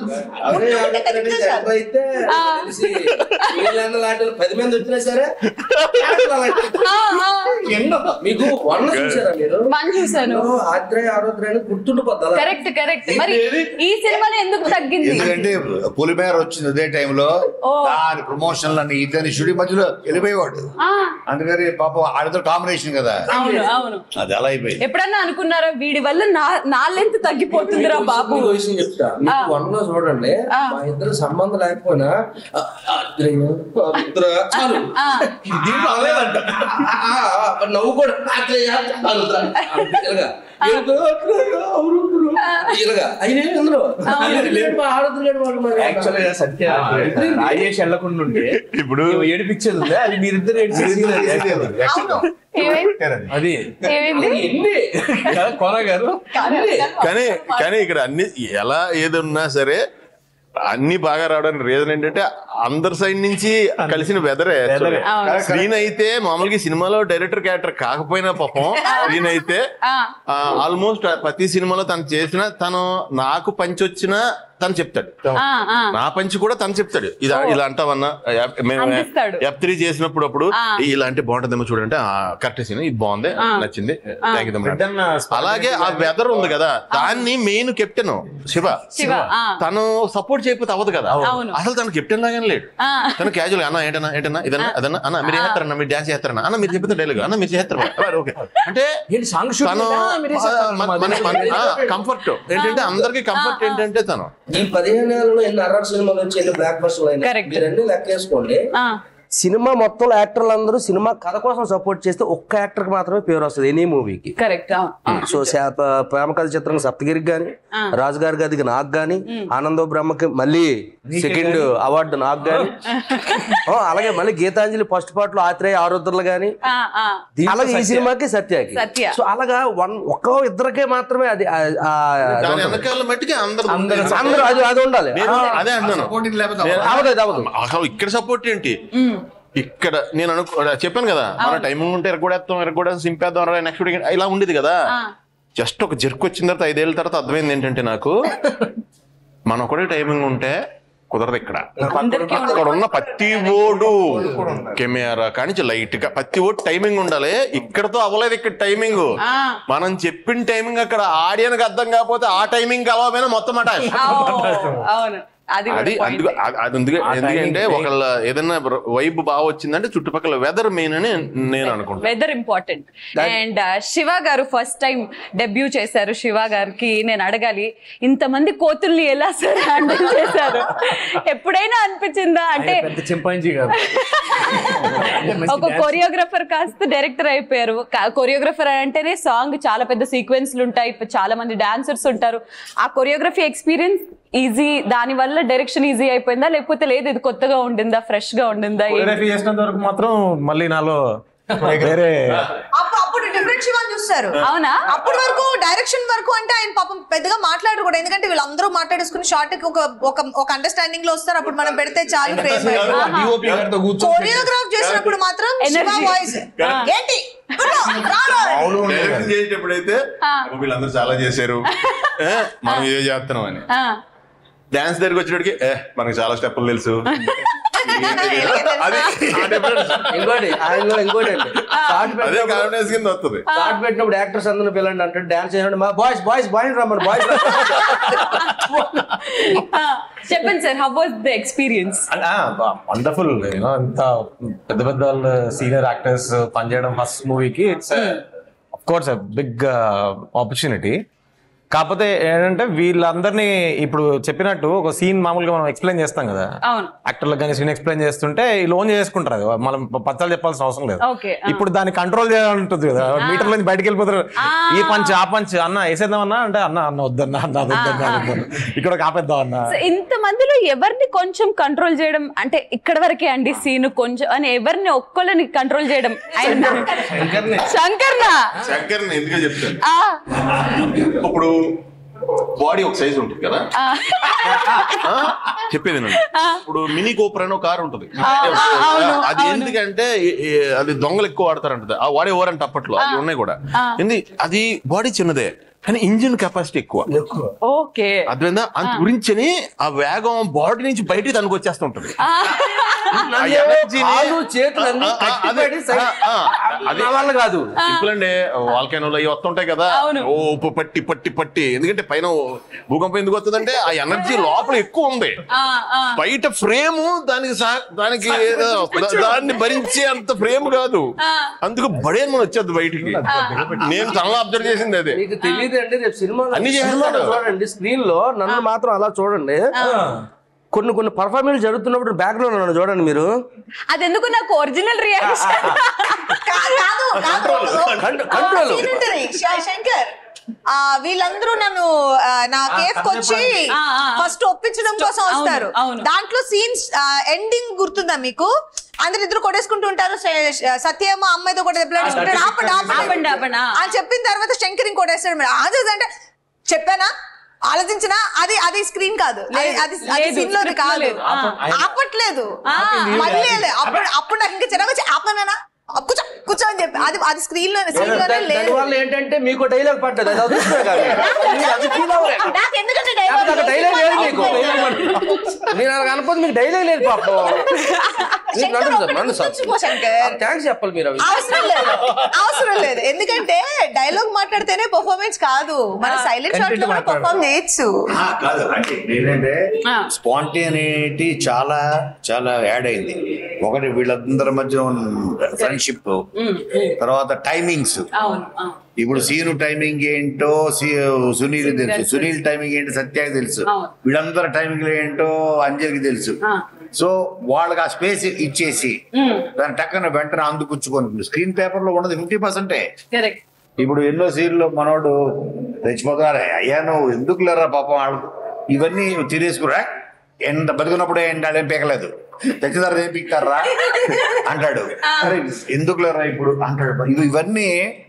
అదే ఆడతారని చనిపోయితే తెలిసి వీళ్ళన్న లాంటి వాళ్ళు పది మంది వచ్చినా సరే ఎన్నో మీకు వన్ చూసారా మీరు వన్ చూసాను ఆత్రేయ ఆరోగ్య గుర్తుండిపోద్ది అలా. కరెక్ట్ కరెక్ట్ మరి ఈ సినిమాలో ఎందుకు తగ్గింది ఎందుకంటే పులిమేర వచ్చింది అదే టైంలో ఓ. దాని ప్రమోషన్లు అన్ని ఇతని షూటింగ్ మధ్యలో వెళ్ళిపోయేవాడు ఆ, అందుకని పాపం ఆడితో కాంబినేషన్ కదా అవును అవును అది అలా అయిపోయింది ఎప్పుడన్నా అనుకున్నారా వీడి వల్ల నా నా లెంత్ తగ్గిపోతుందిరా బాబు మీకు విషయం చెప్తా మీకు వన్ లో చూడండి ఆ. మా ఇద్దరు సంబంధం లేకపోయినా ఆ, ఆత్రేయ, ఆరుద్ర, చాలు ఆ. దీంట్లో అనలేదంట ఆ, ఆ, ఆ, నవ్వు కూడా ఆత్రేయ, ఆరుద్ర, ఇలాగా ఏడుపు, ఆత్రేయ, ఆరుద్ర, ఇలాగా అయినా అందులో లేడు, మా ఆరుద్ర లేడు వాడు మరి. యాక్చువల్ గా సత్య రాజేష్ వెళ్ళకుండా ఉంటే ఇప్పుడు నువ్వు ఏడిపించేది ఉందా? అది మీరిద్దరు ఏడిపించేది అవును ఏమైంది అది ఏమైంది ఎన్ని కదా, కోన గారు కానీ కానీ ఇక్కడ అన్ని ఎలా ఏది ఉన్నా సరే అన్ని బాగా రావడానికి రీజన్ ఏంటంటే అందరి సైడ్ నుంచి కలిసిన వెదరే వెదరే. అవును. స్క్రీన్ అయితే మామూలుగా ఈ సినిమాలో డైరెక్టర్ క్యారెక్టర్ కాకపోయినా పాపం స్క్రీన్ అయితే ఆ. ఆల్మోస్ట్ ప్రతి సినిమాలో తను చేసిన తను నాకు పంచి వచ్చినా తను చెప్తాడు ఆ, ఆ. నా పంచి కూడా తను చెప్తాడు ఇలా ఇలా అంటావన్నా ఎఫ్- మేము అందిస్తాడు. ఎఫ్ త్రీ చేసినప్పుడు అప్పుడు ఆ. ఇలా అంటే బాగుంటుందేమో చూడంటే కరెక్ట్ సీన్ ఇది బాగుంది నచ్చింది Thank you, తమ్ముడు. అలాగే ఆ వెదర్ ఉంది కదా దాన్ని మెయిన్ కెప్టెన్ శివ శివ, ఆ. తను సపోర్ట్ చేయకపోతే అవ్వదు కదా అవును. అసలు తను కెప్టెన్ లాగానే లేడు ఆ. తను క్యాజువల్ అన్న ఏంటన్నా ఏంటన్నా ఇదన్నా అదన్నా అన్న మీరు చేస్తారన్నా మీరు డాన్స్ చేస్తారన్నా అన్న మీరు చెప్పిన డైలాగ్ అన్న మీరు చేస్తారు ఓకే అంటే ఏంటి సాంగ్ షూట్ తను కంఫర్ట్ ఏంటంటే అందరికి కంఫర్ట్ ఏంటంటే తను ఈ పదిహేను నెలల్లో ఎన్ని అర్రర్ సినిమాలు వచ్చి ఎన్ని బ్లాక్ బస్టర్లు అయినా Correct. మీరు అన్ని లెక్కేసుకోండి ఆ. సినిమా మొత్తంలో యాక్టర్లు అందరూ సినిమా కథ కోసం సపోర్ట్ చేస్తే ఒక్క యాక్టర్ కి మాత్రమే పేరు వస్తుంది ఎనీ మూవీకి కరెక్ట్ సో శా- ప- ప్రేమ కథ చిత్రం సప్తగిరికి గాని రాజు గారి గదికి నాకు గాని ఆనందో బ్రహ్మకి మళ్ళీ సెకండ్ అవార్డు నాకు గాని ఓ, అలాగే మళ్ళీ గీతాంజలి ఫస్ట్ పార్ట్ లో ఆత్రేయ ఆరుద్రలు గాని అలాగే ఈ సినిమాకి సత్యకి సత్య. సో అలాగా వన్ ఒక్క ఇద్దరికే మాత్రమే అది ఆ- ఆ- అది దాని ఉంటుంది. వెనకాల మట్టికి అందరు అందరూ అది అది ఉండాలి నేను అదే అంటున్నాను Supporting లేకపోతే నేను- అవదు అది అవదు అసలు ఇక్కడ సపోర్ట్ ఏంటి ఇక్కడ నేను అనుకో చెప్పాను కదా మన టైమింగ్ ఉంటే ఎరగొడేస్తాం ఎరగొడేస్తాం సింపేద్దాం నెక్స్ట్ వీక్ ఇలా ఉండేది కదా జస్ట్ ఒక జర్క్ వచ్చిన తర్వాత ఐదేళ్ళ తర్వాత అర్థమైంది ఏంటంటే నాకు మనం కూడా టైమింగ్ ఉంటే కుదరదు ఇక్కడ అక్కడ ఉన్న ప్రతి ఓడు కెమెరా కానీ లైట్ గా ప్రతి ఓడు టైమింగ్ ఉండాలి ఇక్కడతో అవ్వలేదు ఇక్కడ టైమింగ్ మనం చెప్పిన టైమింగ్ అక్కడ ఆడియన్కి అర్థం కాకపోతే ఆ టైమింగ్ కలవమైనా మొత్తం అట అవును అది అది అందుకు అది- అది అందుకే ఎందుకంటే ఒకళ్ళ ఏదైనా వైబ్ బాగా వచ్చిందంటే చుట్టుపక్కల వెదర్ మెయిన్ అని నేను అనుకుంటాను వెదర్ ఇంపార్టెంట్ అండ్ శివ గారు ఫస్ట్ టైం డెబ్యూ చేశారు శివ గారికి నేను అడగాలి ఇంతమంది కోతుల్ని ఎలా సార్ హ్యాండిల్ చేశారు ఎప్పుడైనా అనిపించిందా అంటే పెద్ద చింపాంజీ కాదు ఒక కొరియోగ్రాఫర్ కాస్త డైరెక్టర్ అయిపోయారు కొరియోగ్రాఫర్ అంటేనే సాంగ్ చాలా పెద్ద సీక్వెన్స్లు ఉంటాయి చాలా మంది డాన్సర్స్ ఉంటారు ఆ కొరియోగ్రఫీ ఎక్స్పీరియన్స్ ఈజీ దాని వల్ల డైరెక్షన్ ఈజీ అయిపోయిందా లేకపోతే లేదు ఇది కొత్తగా ఉండిందా ఫ్రెష్ గా ఉండిందా ఏంటి? కొరియోగ్రఫీ చేసినంత వరకు మాత్రం మళ్ళీ నాలో వేరే అప్పుడు అప్పుడు డిఫరెంట్ శివాన్ చూస్తారు అవునా అప్పటి వరకు డైరెక్షన్ వరకు అంటే ఆయన పాపం పెద్దగా మాట్లాడరు కూడా ఎందుకంటే వీళ్ళందరూ మాట్లాడేసుకుని షార్ట్ కి ఒక ఒక ఒక అండర్స్టాండింగ్ లో వస్తారు అప్పుడు మనం పెడితే చాలు ఫ్రేమ్ డిఓపి గారితో కూర్చొని కొరియోగ్రాఫ్ చేసినప్పుడు మాత్రం శివ Energy. వాయిస్ ఏంటి రాను. డైరెక్షన్ చేసేటప్పుడైతే "అబ్బా, వీళ్ళందరూ చాలా చేశారు ఏ, మనం ఇదే చేస్తున్నాం అని ఆ, డాన్స్ దగ్గరికి వచ్చేటప్పటికి ఏ మనకి చాలా స్టెప్పులు తెలుసు అది ఆ difference. ఇంకోటి ఆయన ఇంకోటి అండి షార్ట్ అదే పెట్టినప్పుడు కాన్ఫిడెన్స్ కింద వస్తుంది షార్ట్ పెట్టినప్పుడు యాక్టర్స్ అందరూ పిల్లండి అంటే డాన్స్ చేయండి మా బాయ్స్ బాయ్స్ బాయ్స్ రమ్మని బాయ్స్ ఆ, చెప్పండి sir how was the experience wonderful you know ఇంత పెద్ద పెద్ద వాళ్ళు సీనియర్ యాక్టర్స్ పనిచేయడం ఫస్ట్ మూవీకి it's of course big opportunity కాకపోతే ఏంటంటే వీళ్ళందరినీ ఇప్పుడు చెప్పినట్టు ఒక సీన్ మామూలుగా మనం ఎక్స్ప్లెయిన్ చేస్తాం కదా అవును యాక్టర్లకు కానీ సీన్ ఎక్స్ప్లెయిన్ చేస్తుంటే లోన్ చేసుకుంటారు అది మనం పచ్చాలు చెప్పాల్సిన అవసరం లేదు ఓకే ఇప్పుడు దాన్ని కంట్రోల్ చేయాలంటుంది కదా మీటర్ నుంచి బయటకు వెళ్ళిపోతారు ఈ పంచ్ ఆ పంచ్ అన్న వేసేద్దాం అన్న అంటే అన్న అన్న వద్దన్న అన్న అది వద్దన్న అది వద్దన్న. ఇక్కడ ఒక ఆపేద్దాం అన్న ఇంత మందిలో ఎవరిని కొంచెం కంట్రోల్ చేయడం అంటే ఇక్కడ వరకే అండి సీన్ కొంచెం అని ఎవరిని ఒక్కళ్ళని కంట్రోల్ చేయడం ఆయన శంకర్నా శంకర్ ఎందుకు చెప్తాను ఆ, ఇప్పుడు బాడీ ఒక సైజ్ ఉంటుంది కదా ఆ, ఆ? చెప్పేది నేను ఇప్పుడు మినీ కోపర్ అని ఒక కార్ ఉంటుంది అది ఎందుకంటే ఏ- ఏ- అది దొంగలు ఎక్కువ వాడతారంటది ఆ వాడే ఓరంట అప్పట్లో అవి ఉన్నాయి కూడా ఏంది అది బాడీ చిన్నదే కానీ ఇంజిన్ కెపాసిటీ ఎక్కువ ఓకే అర్థమైందా అంత గురించని ఆ వేగం బాడీ నుంచి బయటికి తనకు వచ్చేస్తుంటది ఆ ఎనర్జీని- కాళ్ళు, చేతులు అన్నీ ఆ, ఆ, ఆ, అదే, కట్టిపెట్టి సైడ్- ఆ, ఆ, అది నా వల్ల కాదు సింపుల్ అండి వాల్కానోలు అవి వస్తుంటాయి కదా అవును. ఓ ఉప్పు పట్టి పట్టి పట్టి ఎందుకంటే పైన భూకంపం ఎందుకు వస్తుందంటే ఆ ఎనర్జీ లోపల ఎక్కువ ఉంది ఆ, ఆ. బయట ఫ్రేమ్ దానికి సహ- దానికి దా- దాన్ని భరించే అంత ఫ్రేమ్ కాదు అందుకు బడేన్ మనం వచ్చేది బయటికి నేను తనలో అబ్జర్వ్ చేసింది అదే మీకు తెలియదు అండి రేపు సినిమా అన్ని సినిమాలో చేస్తాడు. చూడండి స్క్రీన్ లో నన్ను మాత్రం అలా చూడండి కొన్ని కొన్ని పర్ఫార్మెన్స్ జరుగుతున్నప్పుడు బ్యాక్గ్రౌండ్ నన్ను చూడండి మీరు అది ఎందుకు నాకు ఒరిజినల్ రియాక్షన్ కాదు కాదు కంట్రోల్ కంట్రోల్ సీన్ ఉంటుంది శ- శంకర్ ఆ వీళ్ళందరూ నన్ను ఆ, నా కేఫ్ కి వచ్చి ఆ, ఆ, ఆ. ఫస్ట్ ఒప్పించడం కోసం అవును, వస్తారు అవును. దాంట్లో సీన్స్ ఎండింగ్ గుర్తుందా మీకు అందరు ఇద్దరు కొట్టేసుకుంటూ ఉంటారు శ- శ- సత్యేమో అమ్మాయితో కూడా దెబ్బలాడుకుంటాడు ఆపండి ఆపండి, ఆపండి ఆపండి, ఆ. అని చెప్పిన తర్వాత శంకర్ ఇంకోటేస్తాడు మేడం ఆజజ్ అంటే చెప్పానా ఆలోచించినా అది అది స్క్రీన్ కాదు అది అది అది లేదు, సీన్ లోది script లో కాదు లేదు. ఆ. ఆపట్లేదు మళ్ళీ లే- అప్పుడు అప్పుడు నాకు ఇంకా చిరాకు వచ్చి ఆపనా కూర్చో కూర్చో అని చెప్పి అది అది స్క్రీన్ లో స్క్రీన్ లోనే లేదు దానివల్ల ఏంటంటే మీకు డైలాగ్ పడ్డది అది అదృష్టమే కాదు మీరు అది feel అవ్వలే. నాకు ఎందుకంటే లేకపోతే అక్కడ డైలాగ్ లేదు మీకు డైలాగ్ నేను అలా అనుకోదు మీకు డైలాగ్ లేదు పాపం మీరు నన్ను సార్ నన్ను సార్ శంకర్ థ్యాంక్స్ చెప్పాలి మీరు అవి అవసరం లేదు అవసరం లేదు ఎందుకంటే డైలాగ్ మాట్లాడితేనే పర్ఫార్మెన్స్ కాదు మన సైలెంట్ షాట్ లో కూడా పర్ఫార్మ్ చేయొచ్చు ఆ, కాదు అంటే ఏంటంటే ఆ. స్పాంటేనిటీ చాలా చాలా యాడ్ అయింది ఒకటి వీళ్ళందరి మధ్య ఫ్రెండ్షిప్ తర్వాత టైమింగ్స్ అవును ఆ. ఇప్పుడు సీను టైమింగ్ ఏంటో సి- సునీల్ తెలుసు సునీల్ టైమింగ్ ఏంటో సత్యాకి తెలుసు అవును. వీళ్ళందరి టైమింగ్ ఏంటో అంజలికి తెలుసు ఆ. సో వాళ్ళకి ఆ స్పేస్ ఇచ్చేసి దాని టక్కన వెంటనే అందుకుచ్చుకొని స్క్రీన్ పేపర్ లో ఉన్నది ఫిఫ్టీ పర్సెంటే కరెక్ట్ ఇప్పుడు ఎన్నో సీన్లో మనోడు తెచ్చిపోతున్నారే అయ్యా నువ్వు ఎందుకు లేరా పాపం వాళ్ళు ఇవన్నీ తినేసుకురా ఎంత బతుకున్నప్పుడు ఏంటి వాళ్ళు ఏం పీకలేదు తెచ్చిదారు ఏం పీక్తారా అంటాడు అరే ఎందుకు లేరా ఇప్పుడు అంటాడు ఇవి- ఇవన్నీ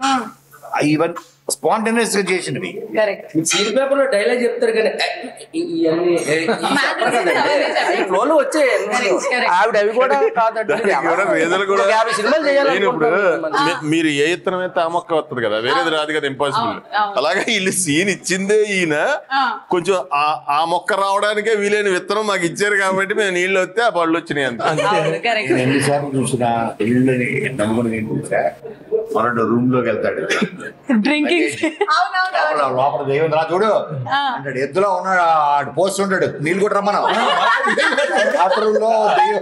ఇవన్నీ స్పాంటేనియస్ గా చేసినవి కరెక్ట్ సీన్ పేపర్ లో డైలాగ్ చెప్తారు కానీ ఇ- ఇవన్నీ ఏ, ఈ చెప్పరు కదండి. ఫ్లోలో వచ్చే ఆవిడ అవి కూడా కాదండి కూడా రీజన్ కూడా ఒక యాభై సినిమాలు నేను ఇప్పుడు చేయాలనుకుంటున్నాను మీ- మీరు ఏ ఇత్తనం అయితే ఆ మొక్క వస్తుంది కదా వేరేది రాదు కదా ఇంపాసిబుల్ అలాగే వీళ్ళు సీన్ ఇచ్చిందే ఈయన కొంచెం ఆ ఆ మొక్క రావడానికే వీలైన విత్తనం మాకు ఇచ్చారు కాబట్టి మేము నీళ్ళు వస్తే ఆ పళ్ళు వచ్చినాయి అంత కరెక్ట్ నేను ఎన్నిసార్లు చూసినా ఇళ్ళని నమ్ముకుని ఏం చూసా మనోడు రూమ్ లోకి వెళ్తాడు డ్రింకింగ్ అవునవును లోపల లోపల దైవం రా చూడు అంటాడు ఎద్దులో ఉన్నాడు ఆడు పోస్ట్ ఉంటాడు నీళ్ళు కూడా రమ్మను బాత్రూంలో దెయ్యం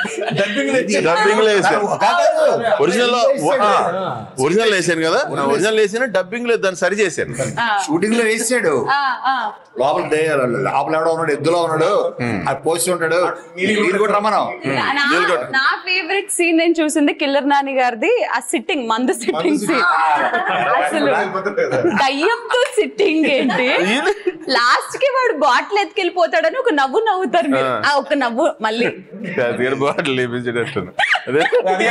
డబ్బింగ్ లో వేసాను కాదు. ఒరిజినల్ లో ఒరిజినల్ వేసాను కదా ఒరిజినల్ వేసాను డబ్బింగ్ లో దాన్ని సరి చేశాను షూటింగ్ లో వేసాడు లోపల దెయ్యం లోపల ఎవడో ఉన్నాడు ఎద్దులో ఉన్నాడు ఆ పోస్ట్ ఉంటాడు నీళ్ళు కూడా రమ్మను నా- నా ఫేవరెట్ సీన్ నేను చూసింది కిల్లర్ నాని గారిది ఆ సిట్టింగ్ మందు సిట్టింగ్ సీన్ అసలు దయ్యంతో సిట్టింగ్ ఏంటి లాస్ట్ కి వాడు బాటిల్ ఎత్తుకెళ్ళిపోతాడని ఒక నవ్వు నవ్వుతారు మీరు ఆ ఒక నవ్వు మళ్ళీ దగ్గర బాటిల్ లేపించేటట్టు అదే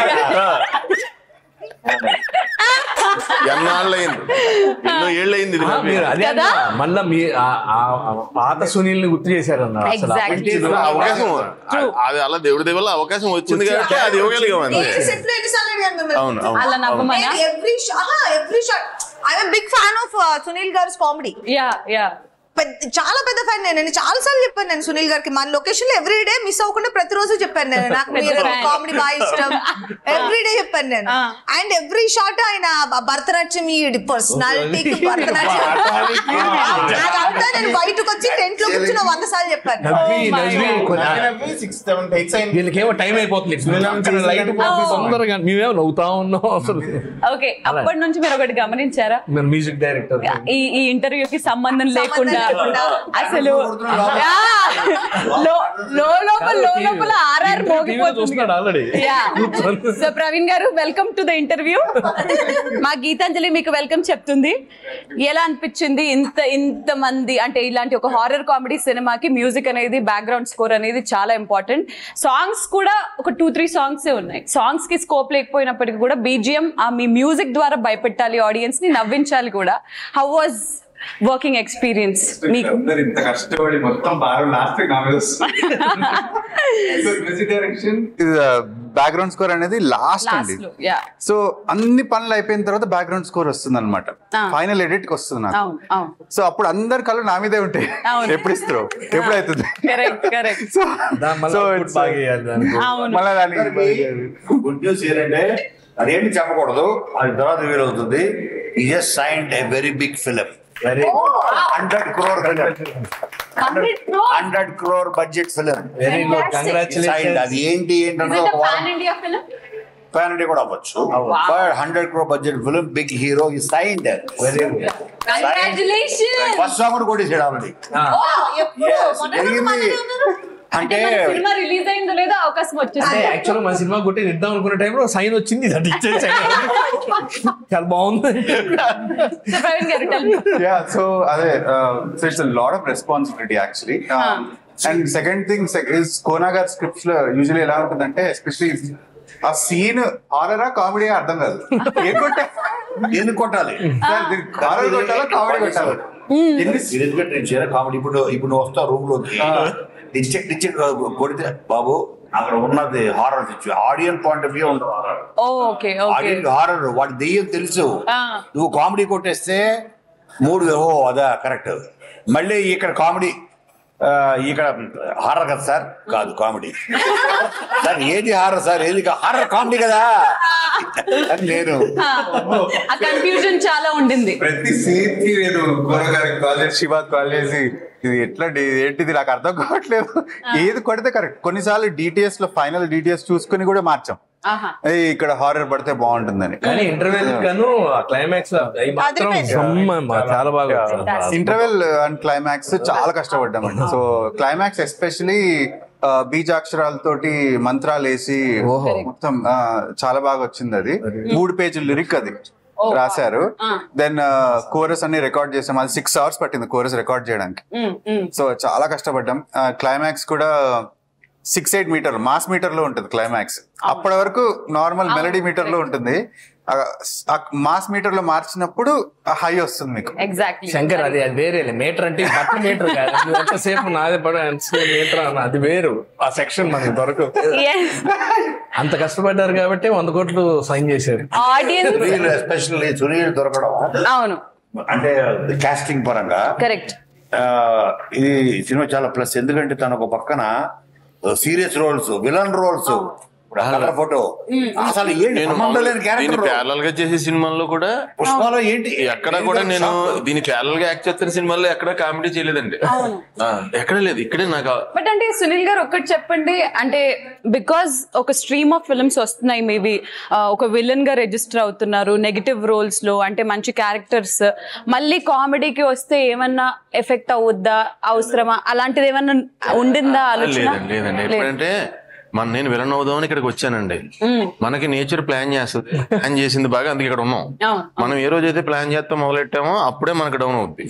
ఎన్నాళ్ళు అయింది ఎన్నో ఏళ్ళు అయింది ఇది నవ్వి. మీరు అదే కదా? అన్నా. మళ్ళా మీ ఆ- ఆ- ఆ పాత సునీల్ ని గుర్తు చేశారన్న అసలు Exactly. ఇది అవకాశం అది అలా దేవుడి దేవుళ్ళ అవకాశం వచ్చింది కాబట్టి అది ఇవ్వగలిగాం అంతే సెట్ లో ఎన్నిసార్లు అడిగాను మిమ్మల్ని? అవును అవును అలా నవ్వమనా every every shot I'm big fan of Sunil గారి కామెడీ యా యా పెద్ద చాలా పెద్ద ఫ్యాన్ నేను నేను చాలా సార్లు చెప్పాను నేను సునీల్ గారికి మన లొకేషన్ లో ఎవ్రీ డే మిస్ అవ్వకుండా ప్రతిరోజు చెప్పాను నేను నాకు పెద్ద మీరు fan. కామెడీ బాగా ఇష్టం ఎవ్రీ డే చెప్పాను నేను ఆ. అండ్ ఎవ్రీ షాట్ ఆయన భ- భరతనాట్యం ఈ పర్సనాలిటీకి భరతనాట్యం అదంతా నేను బయటకు వచ్చి టెంట్ లో కూర్చుని వంద సార్లు చెప్పాను నవ్వి Oh my నవ్వి God. కొంచెం సిక్స్ సెవెన్ ఎయిట్ అయింది వీళ్ళకేమో టైం అయిపోతుంది లైట్ తొందరగా మేమేమో నవ్వుతా ఉన్నాం అసలు ఓకే అప్పటి నుంచి మీరు ఒకటి గమనించారా నేను మ్యూజిక్ డైరెక్టర్ ఈ ఈ ఇంటర్వ్యూకి సంబంధం లేకుండా లేకుండా. అసలు యా. లో- లో లోపల లో లోపల ఆర్ఆర్ మోగిపోతుంది చూస్తున్నాడు ఆల్రెడీ సో ప్రవీణ్ గారు వెల్కమ్ టు ద ఇంటర్వ్యూ మా గీతాంజలి మీకు వెల్కమ్ చెప్తుంది ఎలా అనిపించింది ఇంత ఇంత మంది అంటే ఇలాంటి ఒక హారర్ కామెడీ సినిమాకి మ్యూజిక్ అనేది బ్యాక్గ్రౌండ్ స్కోర్ అనేది చాలా ఇంపార్టెంట్ సాంగ్స్ కూడా ఒక టూ త్రీ సాంగ్స్ ఉన్నాయి సాంగ్స్ కి స్కోప్ లేకపోయినప్పటికీ కూడా బీజిఎం ఆ మీ మ్యూజిక్ ద్వారా భయపెట్టాలి ఆడియన్స్ ని నవ్వించాలి కూడా హౌ వాజ్ వర్కింగ్ ఎక్స్పీరియన్స్ మీకు అందరు ఇంత కష్టపడి మొత్తం బాగా లాస్ట్ నా మీద మ్యూజిక్ డైరెక్షన్ ఇది బ్యాక్గ్రౌండ్ స్కోర్ అనేది లాస్ట్ అండి లాస్ట్ లో యా సో అన్ని పనులు అయిపోయిన తర్వాత బ్యాక్గ్రౌండ్ స్కోర్ వస్తుంది అనమాట Ah. ఫైనల్ ఎడిట్ కి వస్తుంది నాకు అవును అవును సో అప్పుడు అందరి కళ్ళు నా మీదే ఉంటాయి అవును. ఎప్పుడు ఇస్తారు ఎప్పుడు అవుతుంది కరెక్ట్ కరెక్ట్ సో దా- మళ్ళీ సో output బాగా వేయాలి దానికి. అవును మళ్ళీ దానికి గుడ్ న్యూస్ ఏంటంటే అదేంటి చెప్పకూడదు అది తర్వాత రివీల్ అవుతుంది ఈ just sign a very big film Very hundred crore hundred crore budget film very good sign congratulation అది ఏంటి ఏంటంటే Is it ఒక a వారం pan India film? Pan India కూడా అవ్వచ్చు but hundred crore budget film big hero ఈ sign very good Congratulations! First song కూడా కొట్టేసాడు ఆల్రెడీ Oh, ఎప్పుడు? Yes, మొన్న జరిగింది. మొన్ననే ఉన్నారు. అంటే అంటే మన సినిమా రిలీజ్ అయిందో లేదో అవకాశం అంటే వచ్చేసింది యాక్చువల్ మన సినిమా కొట్టి ఇద్దాం అనుకున్న టైంలో సైన్ వచ్చింది అది ఇచ్చేసాను చాలా బాగుంది So, ప్రవీణ్ గారు tell me. యా సో అదే so it's lot of responsibility actually and second thing is Kona గారి స్క్రిప్ట్స్ లో యూజువల్లీ ఎలా ఉంటుందంటే ఎస్పెషలీ ఆ సీన్ హారరా కామెడీ అర్థం కాదు ఏ కొట్టే ఎందుకు కొట్టాలి హారర్ కొట్టాలా కామెడీ కొట్టాలి ఎన్ని కామెడీ ఇప్పుడు ఇప్పుడు నువ్వు వస్తావు రూమ్ లోకి డిచెక్ డిచెక్ కొడితే బాబు అక్కడ ఉన్నది horror audience point of view ఉంటుంది ఓకే ఓకే ఆడియన్ హారర్ వాడి దెయ్యం తెలుసు ఆ. నువ్వు కామెడీ కొట్టేస్తే మూడు ఓ అదా కరెక్ట్ మళ్ళీ ఇక్కడ కామెడీ ఇక్కడ హారర్ కదా సార్ కాదు కామెడీ సార్ ఏది హారర్ సార్ ఏది హారర్ కామెడీ కదా అని నేను ఆ కన్ఫ్యూజన్ చాలా ఉండింది ప్రతి సీన్ కి నేను కోన గారికి కాల్ చేసి శివ కాల్ చేసి ఇది ఎట్లా డి- ఏంటిది నాకు అర్థం కావట్లేదు ఏది కొడితే కరెక్ట్ కొన్నిసార్లు డిటిఎస్ లో ఫైనల్ డిటిఎస్ చూసుకుని కూడా మార్చాం ఆహా ఏయ్, ఇక్కడ హారర్ పడితే బాగుంటుందని కానీ ఇంటర్వెల్ గాను క్లైమాక్స్ అవి మాత్రం సమ్మ మా- చాలా బాగా వచ్చింది. ఇంటర్వెల్ అండ్ క్లైమాక్స్ చాలా కష్టపడ్డామండి సో క్లైమాక్స్ ఎస్పెషలీ బీజాక్షరాలతోటి మంత్రాలు వేసి మొత్తం ఆ, చాలా బాగా వచ్చింది అది మూడు పేజీలు లిరిక్ అది రాశారు దెన్ కోరస్ అన్ని రికార్డ్ చేసాం అది సిక్స్ అవర్స్ పట్టింది కోరస్ రికార్డ్ చేయడానికి ఉమ్, ఉమ్. సో చాలా కష్టపడ్డాం క్లైమాక్స్ కూడా six eight metre mass metre లో ఉంటుంది క్లైమాక్స్ అప్పటి వరకు నార్మల్ మెలడీ మీటర్ లో ఉంటుంది మాస్ మీటర్ లో మార్చినప్పుడు హై వస్తుంది మీకు ఎగ్జాక్ట్లీ శంకర్ అది అది వేరే మీటర్ అంటే బట్ట మీటర్ కాదు నువ్వు ఎంతసేపు నాదే పడ ఎంతసేపు మీటర్ అన్న అది వేరు ఆ సెక్షన్ మనకి దొరకదు అంత కష్టపడ్డారు కాబట్టి వంద కోట్లు సైన్ చేశారు ఆడియన్స్ సునీల్ ఎస్పెషల్లీ సునీల్ దొరకడం అవును అంటే కాస్టింగ్ పరంగా కరెక్ట్ ఆ, ఇది సినిమా చాలా ప్లస్ ఎందుకంటే తన ఒక పక్కన సీరియస్ రోల్స్ విలన్ రోల్స్ ఇప్పుడు కలర్ ఫోటో అసలు ఏంటి నేను సంబంధం లేని దీని క్యారెక్టర్ ప్యారల్ గా చేసే సినిమాల్లో కూడా పుష్పాలో ఏంటి ఎక్కడ కూడా నేను దీని ప్యారల్ గా యాక్ట్ చేస్తున్న సినిమాల్లో ఎక్కడ కామెడీ చేయలేదండి ఆ, ఎక్కడ లేదు ఇక్కడే నాకు బట్ అంటే సునీల్ గారు ఒక్కటి చెప్పండి అంటే బికాజ్ ఒక స్ట్రీమ్ ఆఫ్ ఫిల్మ్స్ వస్తున్నాయి మేబీ ఒక విలన్ గా రిజిస్టర్ అవుతున్నారు నెగిటివ్ రోల్స్ లో అంటే మంచి క్యారెక్టర్స్ మళ్ళీ కామెడీకి వస్తే ఏమన్నా ఎఫెక్ట్ అవుద్దా అవసరమా అలాంటిది ఏమన్నా ఉండిందా ఆలోచన లేదండి లేదండి ఎప్పుడంటే మన నేను విలన్ అవుదామని ఇక్కడికి వచ్చానండి మనకి నేచర్ ప్లాన్ చేస్తుంది ప్లాన్ చేసింది బాగా అందుకే ఇక్కడ ఉన్నాం అవును. మనం ఏ రోజు అయితే ప్లాన్ చేస్తాం మొదలెట్టామో అప్పుడే మనకు డౌన్ అవుద్ది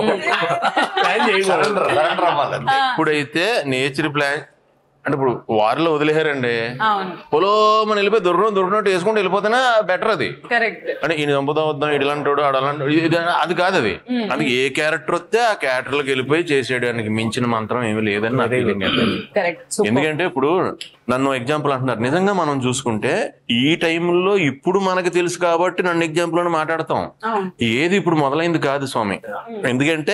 ప్లాన్ చేయకూడదు సరెండర్ అవ్వాలి ఇప్పుడైతే నేచర్ ప్లాన్ అంటే ఇప్పుడు వారిలో వదిలేశారండి అవును పొలో మనం వెళ్ళిపోయి దొరకడం దొరికినట్టు వేసుకుంటూ వెళ్ళిపోతేనే బెటర్ అది కరెక్ట్ అంటే ఈయన చంపుదాం వద్దాం ఇటు ఇలాంటి అడలాంటి ఇది అది కాదు అది అందుకే ఏ క్యారెక్టర్ వస్తే ఆ క్యారెక్టర్కి వెళ్ళిపోయి చేసేయడానికి మించిన మంత్రం ఏమీ లేదని నా ఫీలింగ్ అండి కరెక్ట్ ఎందుకంటే ఇప్పుడు నన్ను ఎగ్జాంపుల్ అంటున్నారు నిజంగా మనం చూసుకుంటే ఈ టైంలో ఇప్పుడు మనకు తెలుసు కాబట్టి నన్ను ఎగ్జాంపుల్ అని మాట్లాడతాం ఏది ఇప్పుడు మొదలైంది కాదు స్వామి ఎందుకంటే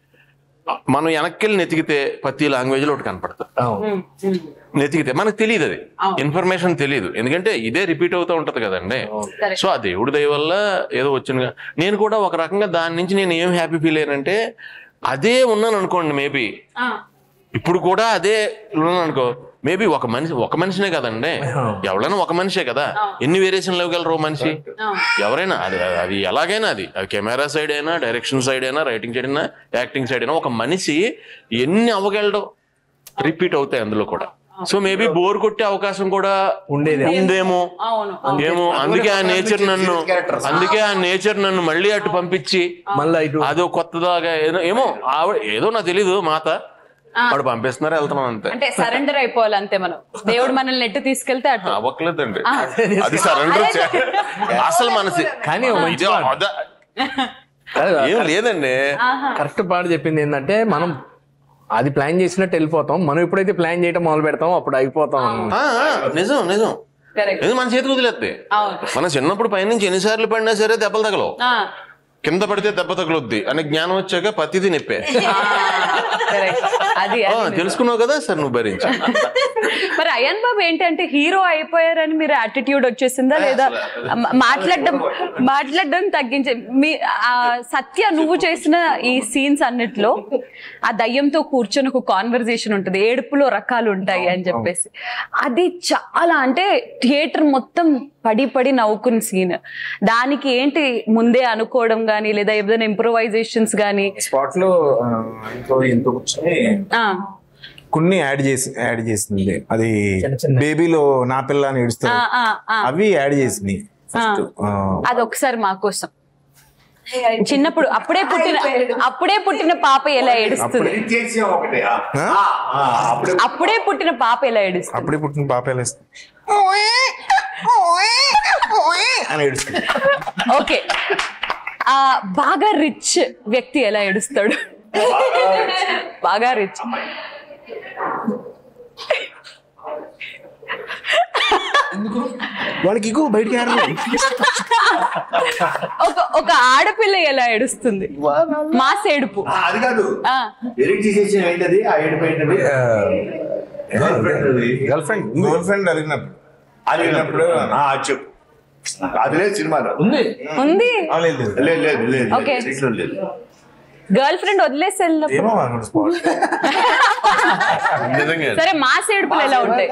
మనం వెనక్కి వెళ్ళి నెతికితే ప్రతి లాంగ్వేజ్ లో ఒకటి కనపడుతుంది నెతికితే మనకు తెలియదు అది ఇన్ఫర్మేషన్ తెలియదు ఎందుకంటే ఇదే రిపీట్ అవుతూ ఉంటది కదండి సో ఆ దేవుడి దయ వల్ల ఏదో వచ్చింది నేను కూడా ఒక రకంగా దాని నుంచి నేను ఏం హ్యాపీ ఫీల్ అయ్యానంటే అదే ఉన్నాను అనుకోండి మేబీ ఇప్పుడు కూడా అదే ఉన్నాను అనుకో మేబీ ఒక మనిషి ఒక మనిషినే కదండి ఎవరైనా ఒక మనిషే కదా ఎన్ని వేరియేషన్లు ఇవ్వగలరు ఓ మనిషి ఎవరైనా అది అది ఎలాగైనా అది అది కెమెరా సైడ్ అయినా డైరెక్షన్ సైడ్ అయినా రైటింగ్ సైడ్ అయినా యాక్టింగ్ సైడ్ అయినా ఒక మనిషి ఎన్ని అవ్వగలడు రిపీట్ అవుతాయి అందులో కూడా సో మేబీ బోర్ కొట్టే అవకాశం కూడా ఉండేది. ఉందేమో అవును ఏమో అందుకే ఆ నేచర్ నన్ను అందుకే ఆ నేచర్ నన్ను మళ్ళీ అటు పంపించి మళ్ళీ ఇటు అదో కొత్తదాగా ఏదో ఏమో ఆవిడ ఏదో నాకు తెలీదు మాత వాడు పంపిస్తున్నారు వెళ్తున్నాం అంతే అంటే సరెండర్ అయిపోవాలి అంతే మనం దేవుడు మనల్ని నెట్టు తీసుకెళ్తే అటు అవ్వట్లేదండి అది సరెండర్ అసలు మనసి కానీ ఓ మంచి ఇదే మాట. అద- కాదు, ఏం లేదండి కరెక్ట్ పాట చెప్పింది ఏంటంటే మనం అది ప్లాన్ చేసినట్టు వెళ్ళిపోతాం మనం ఎప్పుడైతే ప్లాన్ చేయడం మొదలు పెడతాం అప్పుడు అయిపోతాం ఆ, ఆ, నిజం నిజం Correct. ఇది మన చేతికి వదిలేస్తే అవును మన చిన్నప్పుడు పైనుంచి ఎన్నిసార్లు పడినా సరే దెబ్బలు తగలవు ఆ, కింద పడితే దెబ్బ తగులుద్ది అనే జ్ఞానం వచ్చాక పతిది నిప్పే ఆ, correct. అది ఆ, అది తెలుసుకున్నావు కదా సరే నువ్వు భరించు మరి అయన్ బాబు ఏంటంటే హీరో అయిపోయారని మీరు యాటిట్యూడ్ వచ్చేసిందా లేదా మా- మాట్లాడడం మాట్లాడడం తగ్గించే మీ ఆ, సత్య నువ్వు చేసిన ఈ సీన్స్ అన్నిట్లో ఆ దయ్యంతో కూర్చొని ఒక కాన్వర్జేషన్ ఉంటుంది ఏడుపులో రకాలు ఉంటాయి అని చెప్పేసి అది చాలా అంటే థియేటర్ మొత్తం పడి పడి నవ్వుకున్న సీన్ దానికి ఏంటి ముందే అనుకోవడం కానీ లేదా ఏదైనా ఇంప్రూవైజేషన్స్ కానీ స్పాట్ లో ఆ, ఇంట్లో ఇంట్లో కూర్చొని కొన్ని యాడ్ చేసి యాడ్ చేసింది అది బేబీలో నా పిల్ల అని ఏడుస్తారు అవి యాడ్ చేసింది ఫస్ట్ అది ఒకసారి మా కోసం చిన్నప్పుడు అప్పుడే పుట్టిన అప్పుడే పుట్టిన పాప ఎలా ఏడుస్తుంది అప్పుడే పుట్టిన పాప ఎలా ఏడుస్తుంది అప్పుడే పుట్టిన పాప ఎలా వేస్తుంది అని ఏడుస్తుంది ఓకే ఆ బాగా రిచ్ వ్యక్తి ఎలా ఏడుస్తాడు బాగా రిచ్ వాళ్ళకి ఇగో బయటికి ఆడలేదు ఒక ఒక ఆడపిల్ల ఎలా ఏడుస్తుంది మాస్ ఏడుపు అది కాదు ఆ, ఎడిట్ చేసేసి ఏంటది ఆ ఏడుపు ఏంటది గర్ల్ ఫ్రెండ్ గర్ల్ ఫ్రెండ్ అడిగినప్పుడు అడిగినప్పుడు ఆ, అది చెప్పు అది లేదు సినిమాలో ఉంది ఉంది ఆ, లేదు లేదు. లేదు లేదు లేదు Okay. దీంట్లో లేదు గర్ల్ ఫ్రెండ్ వదిలేసి వెళ్ళినప్పుడు ఏమో అనుకుంటా స్పాట్ నిజంగా సరే మాస్ ఏడుపులు ఎలా ఉంటాయి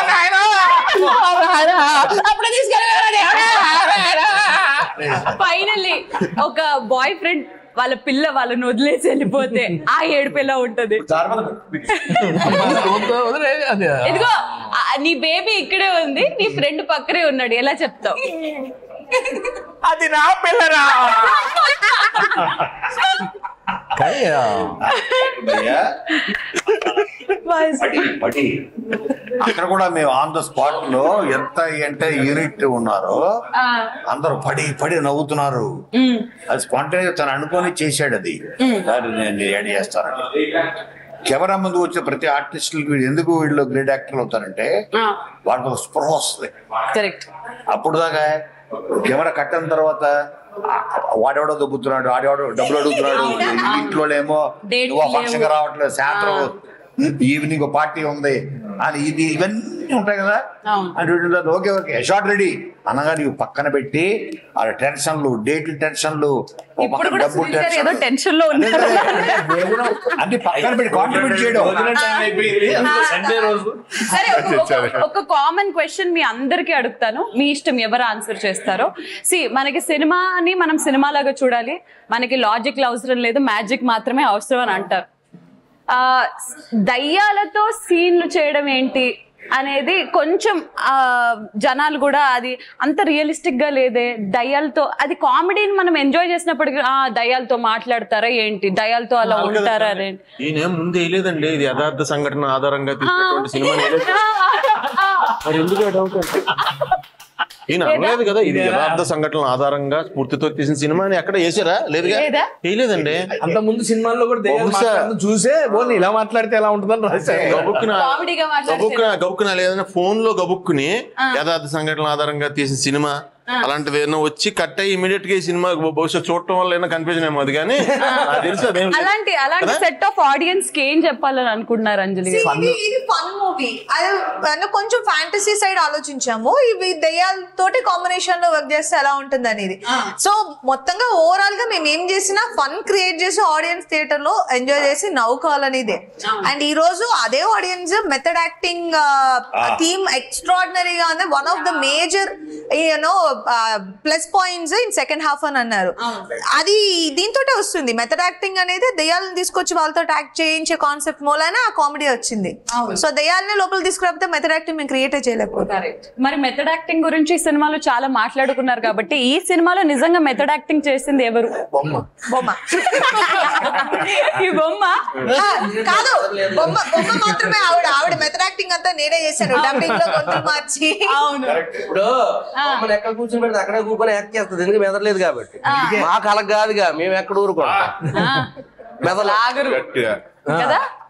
ఫైనల్లీ ఒక బాయ్ ఫ్రెండ్ వాళ్ళ పిల్ల వాళ్ళని వదిలేసి వెళ్ళిపోతే ఆ ఏడుపు ఎలా ఉంటది అది ఇదిగో ఆ, నీ బేబీ ఇక్కడే ఉంది నీ ఫ్రెండ్ పక్కనే ఉన్నాడు ఎలా చెప్తావు అది నా పిల్లరా కానీ ఆ, అయ్యా, పటి అక్కడ కూడా మేము ఆన్ ద స్పాట్ లో ఎంత అంటే యూనిట్ ఉన్నారో ఆ, అందరూ పడి పడి నవ్వుతున్నారు ఉమ్, అది స్పాంటేనియస్ తను అనుకొని చేశాడు అది దాన్ని నేను యాడ్ చేస్తానని కెమెరా ముందు వచ్చే ప్రతి ఆర్టిస్టులకి వీళ్ళు ఎందుకు వీళ్ళు గ్రేట్ యాక్టర్లు అవుతారంటే ఆ, వాళ్ళకి ఒక స్పృహ వస్తుంది కరెక్ట్ అప్పుడు దాకా కెమెరా కట్టిన తర్వాత ఆ, వాడెవడో దొబ్బుతున్నాడు ఆడెవడో డబ్బులు అడుగుతున్నాడు ఇంట్లో ఏమో Date నువ్వు ఫంక్షన్ లేవు. రావట్లేదు సాయంత్రం ఈవినింగ్ పార్టీ ఉంది అని ఇది ఇవన్నీ ఉంటాయి కదా అవును. అంటే వీటి తర్వాత ఓకే ఓకే షార్ట్ రెడీ అనగా నీవు పక్కన పెట్టి ఆ టెన్షన్లు డేట్లు టెన్షన్లు ఓ ఇప్పుడు పక్కన కూడా డబ్బు సునీల్ గారు ఏదో టెన్షన్ టెన్షన్ లో ఉన్నారు అన్ని పక్కన పెట్టి కాంట్రిబ్యూట్ చేయడం సండే రోజు సరే ఒక- ఒక- ఒక కామన్ క్వశ్చన్ మీ అందరికీ అడుగుతాను మీ ఇష్టం ఎవరు ఆన్సర్ చేస్తారో సి మనకి సినిమాని మనం సినిమా లాగా చూడాలి మనకి లాజిక్ అవసరం లేదు మ్యాజిక్ మాత్రమే అవసరం అని అంటారు ఆ దయ్యాలతో సీన్లు చేయడం ఏంటి అనేది కొంచెం ఆ జనాలు కూడా అది అంత రియలిస్టిక్ గా లేదే దయ్యాలతో అది కామెడీని మనం ఎంజాయ్ చేసినప్పటికీ ఆ దయ్యాలతో మాట్లాడతారా ఏంటి దయ్యాలతో అలా ఉంటారా అని ఈయన ముందు వేయలేదండి ఇది యథార్థ సంఘటన ఆధారంగా తీసినటువంటి సినిమా మరి ఎందుకు డౌట్ ఈయన అనలేదు కదా ఇది యథార్థ సంఘటనల ఆధారంగా స్ఫూర్తితో తీసిన సినిమా అని ఎక్కడ వేసారా లేదుగా లేదా? వేయలేదండి అంత ముందు సినిమాల్లో కూడా దెయ్యాలు బహుశా- మాట్లాడడం చూసే పోనీ ఇలా మాట్లాడితే ఎలా ఉంటుందని రాశారు గబుక్కున కామెడీగా మాట్లాడితే గబుక్కున గబుక్కున లేదన్నా ఫోన్ లో గబుక్కుని యథార్థ సంఘటనల ఆధారంగా తీసిన సినిమా అలాంటిది ఏదైనా వచ్చి కట్ అయ్యి ఇమీడియట్ గా ఈ సినిమా బహుశా చూడటం వల్ల ఏమైనా కన్ఫ్యూజన్ ఏమో అది కానీ నాకు తెలుసు అదేం లేదు. అలాంటి అలాంటి సెట్ ఆఫ్ ఆడియన్స్ కి ఏం చెప్పాలని అనుకుంటున్నారు అంజలి గారు? ఇది ఇది ఫన్ మూవీ అది అంటే కొంచెం ఫ్యాంటసీ సైడ్ ఆలోచించాము ఇవి దెయ్యాలతోటి కాంబినేషన్ లో వర్క్ చేస్తే ఎలా ఉంటుంది అనేది సో మొత్తంగా ఓవరాల్ గా మేము ఏం చేసినా ఫన్ క్రియేట్ చేసి ఆడియన్స్ థియేటర్ లో ఎంజాయ్ చేసి నవ్వుకోవాలనేదే అండ్ ఈ రోజు అదే ఆడియన్స్ మెథడ్ యాక్టింగ్ థీమ్ ఎక్స్ట్రాడినరీగా ఉంది one of the major you know plus points in second half అని అన్నారు అది దీంతో వస్తుంది మెథడ్ యాక్టింగ్ అనేది దెయ్యాలను తీసుకొచ్చి వాళ్ళతో యాక్ట్ చేయించే కాన్సెప్ట్ మూలన ఆ కామెడీ వచ్చింది సో దెయ్యాలని లోపల తీసుకురాకపోతే మెథడ్ యాక్టింగ్ మేము క్రియేట్ చేయలేకపోతాం మరి మెథడ్ యాక్టింగ్ గురించి ఈ సినిమాలో చాలా మాట్లాడుకున్నారు కాబట్టి ఈ సినిమాలో నిజంగా మెథడ్ యాక్టింగ్ చేసింది ఎవరు బొమ్మ బొమ్మ ఈ బొమ్మ ఆ, కాదు బొమ్మ బొమ్మ మాత్రమే ఆవిడ ఆవిడ మెథడ్ యాక్టింగ్ అంతా నేనే చేశాను డబ్బింగ్ లో గొంతులు మార్చి అవును ఇప్పుడు మమ్మల్ని ఎక్కడ కూర్చొని పెడితే అక్కడే కూర్చొని యాక్ట్ చేస్తుంది ఎందుకు మెదలేదు కాబట్టి మా కళకు కాదుగా మేము ఎక్కడ ఊరుకుంటాం ఆ, మెదల లాగరు గట్టిగా కదా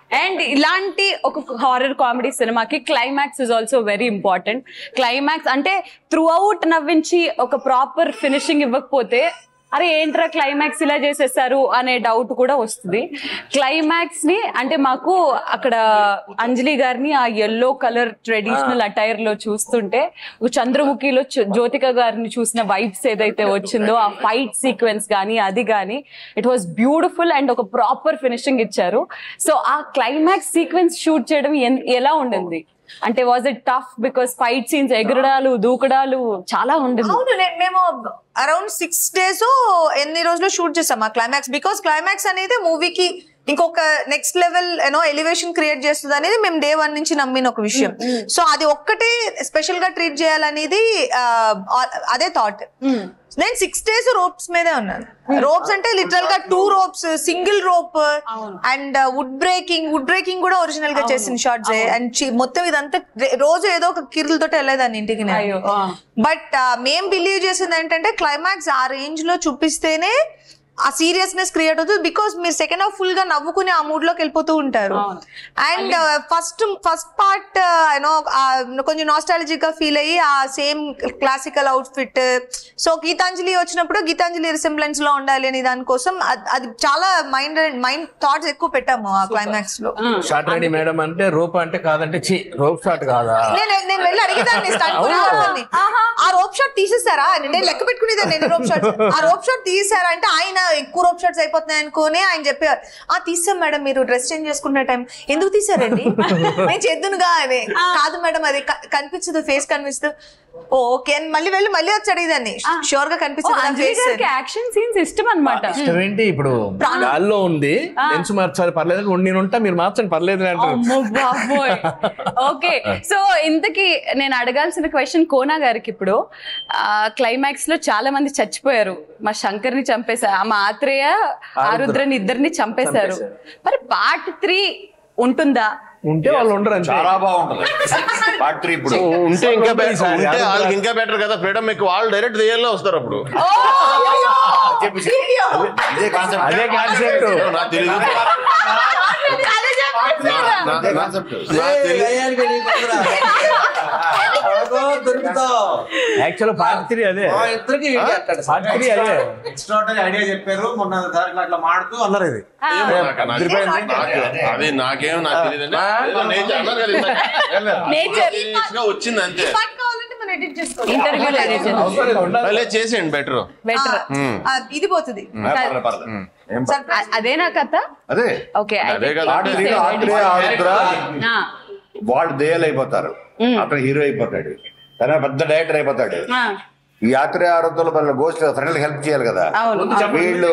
అండ్ ఇలాంటి ఒక హారర్ కామెడీ సినిమాకి climax is also very important climax అంటే త్రూ అవుట్ నవ్వించి ఒక ప్రాపర్ ఫినిషింగ్ ఇవ్వకపోతే అరే ఏంట్రా క్లైమాక్స్ ఇలా చేసేసారు అనే డౌట్ కూడా వస్తుంది క్లైమాక్స్ ని అంటే మాకు అక్కడ అంజలి గారిని ఆ ఎల్లో కలర్ ట్రెడిషనల్ అటైర్ లో చూస్తుంటే ఒక చంద్రముఖిలో చు- జ్యోతిక గారిని చూసిన వైబ్స్ ఏదైతే వచ్చిందో ఆ ఫైట్ సీక్వెన్స్ కానీ అది కానీ ఇట్ వాస్ బ్యూటిఫుల్ అండ్ ఒక ప్రాపర్ ఫినిషింగ్ ఇచ్చారు సో ఆ క్లైమాక్స్ సీక్వెన్స్ షూట్ చేయడం ఎన్- ఎలా ఉండింది అంటే was it tough because fight scenes ఎగరడాలు దూకడాలు చాలా ఉండింది అవును నే- మేము అరౌండ్ సిక్స్ డేస్ ఎన్ని రోజులు షూట్ చేసాం ఆ క్లైమాక్స్ బికాస్ క్లైమాక్స్ అనేది మూవీకి ఇంకొక next level you know elevation create చేస్తుంది అనేది మేము డే వన్ నుంచి నమ్మిన ఒక విషయం సో అది ఒక్కటే స్పెషల్ గా ట్రీట్ చేయాలనేది ఆ, ఆ- అదే థాట్ నేను సిక్స్ డేస్ రోప్స్ మీదే ఉన్నాను రోప్స్ అంటే లిటరల్ గా two ropes single rope and wood breaking wood breaking కూడా ఒరిజినల్ గా చేసిన షార్ట్స్ అండ్ మొత్తం ఇదంతా రే- రోజు ఏదో ఒక కిర్లతో వెళ్ళేదాన్ని ఇంటికి నేను. అయ్యో, ఆ. బట్ మేం బిలీవ్ చేసింది ఏంటంటే క్లైమాక్స్ ఆ రేంజ్ లో చూపిస్తేనే ఆ సీరియస్నెస్ క్రియేట్ అవుతుంది బికాస్ మీరు సెకండ్ హాఫ్ ఫుల్ గా నవ్వుకుని ఆ మూడ్ లోకి వెళ్ళిపోతూ ఉంటారు and first first part you know కొంచెం నాస్టాలజిక్ గా ఫీల్ అయ్యి ఆ same classical outfit so Geetanjali వచ్చినప్పుడు గీతాంజలి రిసెంబ్లెన్స్ లో ఉండాలి అని దానికోసం అద్- అది చాలా మైండ్ మైండ్ థాట్స్ ఎక్కువ పెట్టాము ఆ క్లైమాక్స్ లో షార్ట్ రెడీ మేడం అంటే రోప్ అంటే కాదంటే చి రోప్ షాట్ కాదా నేను నేను వెళ్ళి అడిగేదాన్ని stunt కొనేవాడిని. ఆ రోప్ షాట్ తీసేసారా అని నేను లెక్క పెట్టుకునేదాన్ని నేను రోప్ షాట్ ఆ రోప్ షాట్ తీసేసారా అంటే ఆయన ఎక్కువ రోప్ షాట్స్ అయిపోతున్నాయి అనుకుని ఆయన చెప్పారు ఆ తీసాం మేడం మీరు డ్రెస్ చేంజ్ చేసుకునే టైం ఎందుకు తీసారండి నేను చేద్దునుగా అని కాదు మేడం అది క- కనిపించదు ఫేస్ కనిపిస్తూ ఓకే అని మళ్ళీ వెళ్ళి మళ్ళీ వచ్చి అడిగేదాన్ని షూర్ గా కనిపిస్తుంది అంజలి ఫేస్ గారికి యాక్షన్ సీన్స్ ఇష్టం అనమాట ఇష్టం ఏంటి ఇప్పుడు గాల్లో ఉంది లెన్స్ మార్చాలి పర్లేదు అంటే నేను ఉంటా మీరు మార్చండి పర్లేదు అని అంటారు అమ్మో బాబోయ్ ఓకే సో ఇంతకీ నేను అడగాల్సిన క్వశ్చన్ కోనా గారికి ఇప్పుడు క్లైమాక్స్ లో చాలా మంది చచ్చిపోయారు మా శంకర్ ని చంపేశారు మా ఆత్రేయ ఆరుద్రని ఇద్దరిని చంపేశారు మరి పార్ట్ త్రీ ఉంటుందా ఉంటే వాళ్ళు ఉండరు అంతే చాలా బాగుంటది పార్ట్ త్రీ ఇప్పుడు ఉంటే ఇంకా బె- ఉంటే వాళ్ళకి ఇంకా బెటర్ కదా ఫ్రీడమ్ ఎక్కువ వాళ్ళు డైరెక్ట్ దియ్యాల్లో వస్తారు అప్పుడు ఇదే కాన్సెప్ట్ అదే కాన్సెప్ట్ నాకు తెలియదు అదే కాన్సెప్ట్ యాక్చువల్ పార్ట్ త్రీ అదే ఇద్దరికి పార్ట్ త్రీ అదే ఎక్స్ట్రాడనరీ ఐడియా చెప్పారు మొన్న సార్ ఇట్లా అట్లా మాడుతూ అన్నారు ఇది నాకు- నాకు- నాకు- అది నాకేం నాకు తెలియదండి ఏదో nature అన్నారు కదా ఇందాక. నేచర్ Spontaneous గా వచ్చింది అంతే కావాలంటే మనం ఎడిట్ చేసుకోవాలి ఇంటర్వ్యూలో మళ్ళీ చేసేయండి బెటర్ బెటర్ ఆ, ఇది పోతుంది పర్లేదు, పర్లేదు. Surprise. అదేనా కథ అదే ఓకే అదే కదా పార్ట్ త్రీలో ఆత్రేయ ఆరుద్ర వాళ్ళు దయ్యాలు అయిపోతారు అతను హీరో అయిపోతాడు తన పెద్ద డైరెక్టర్ అయిపోతాడు ఈ యాత్ర ఆరోగ్యంలో వాళ్ళ గోస్ట్ ఫ్రెండ్కి హెల్ప్ చేయాలి కదా అవును వీళ్ళు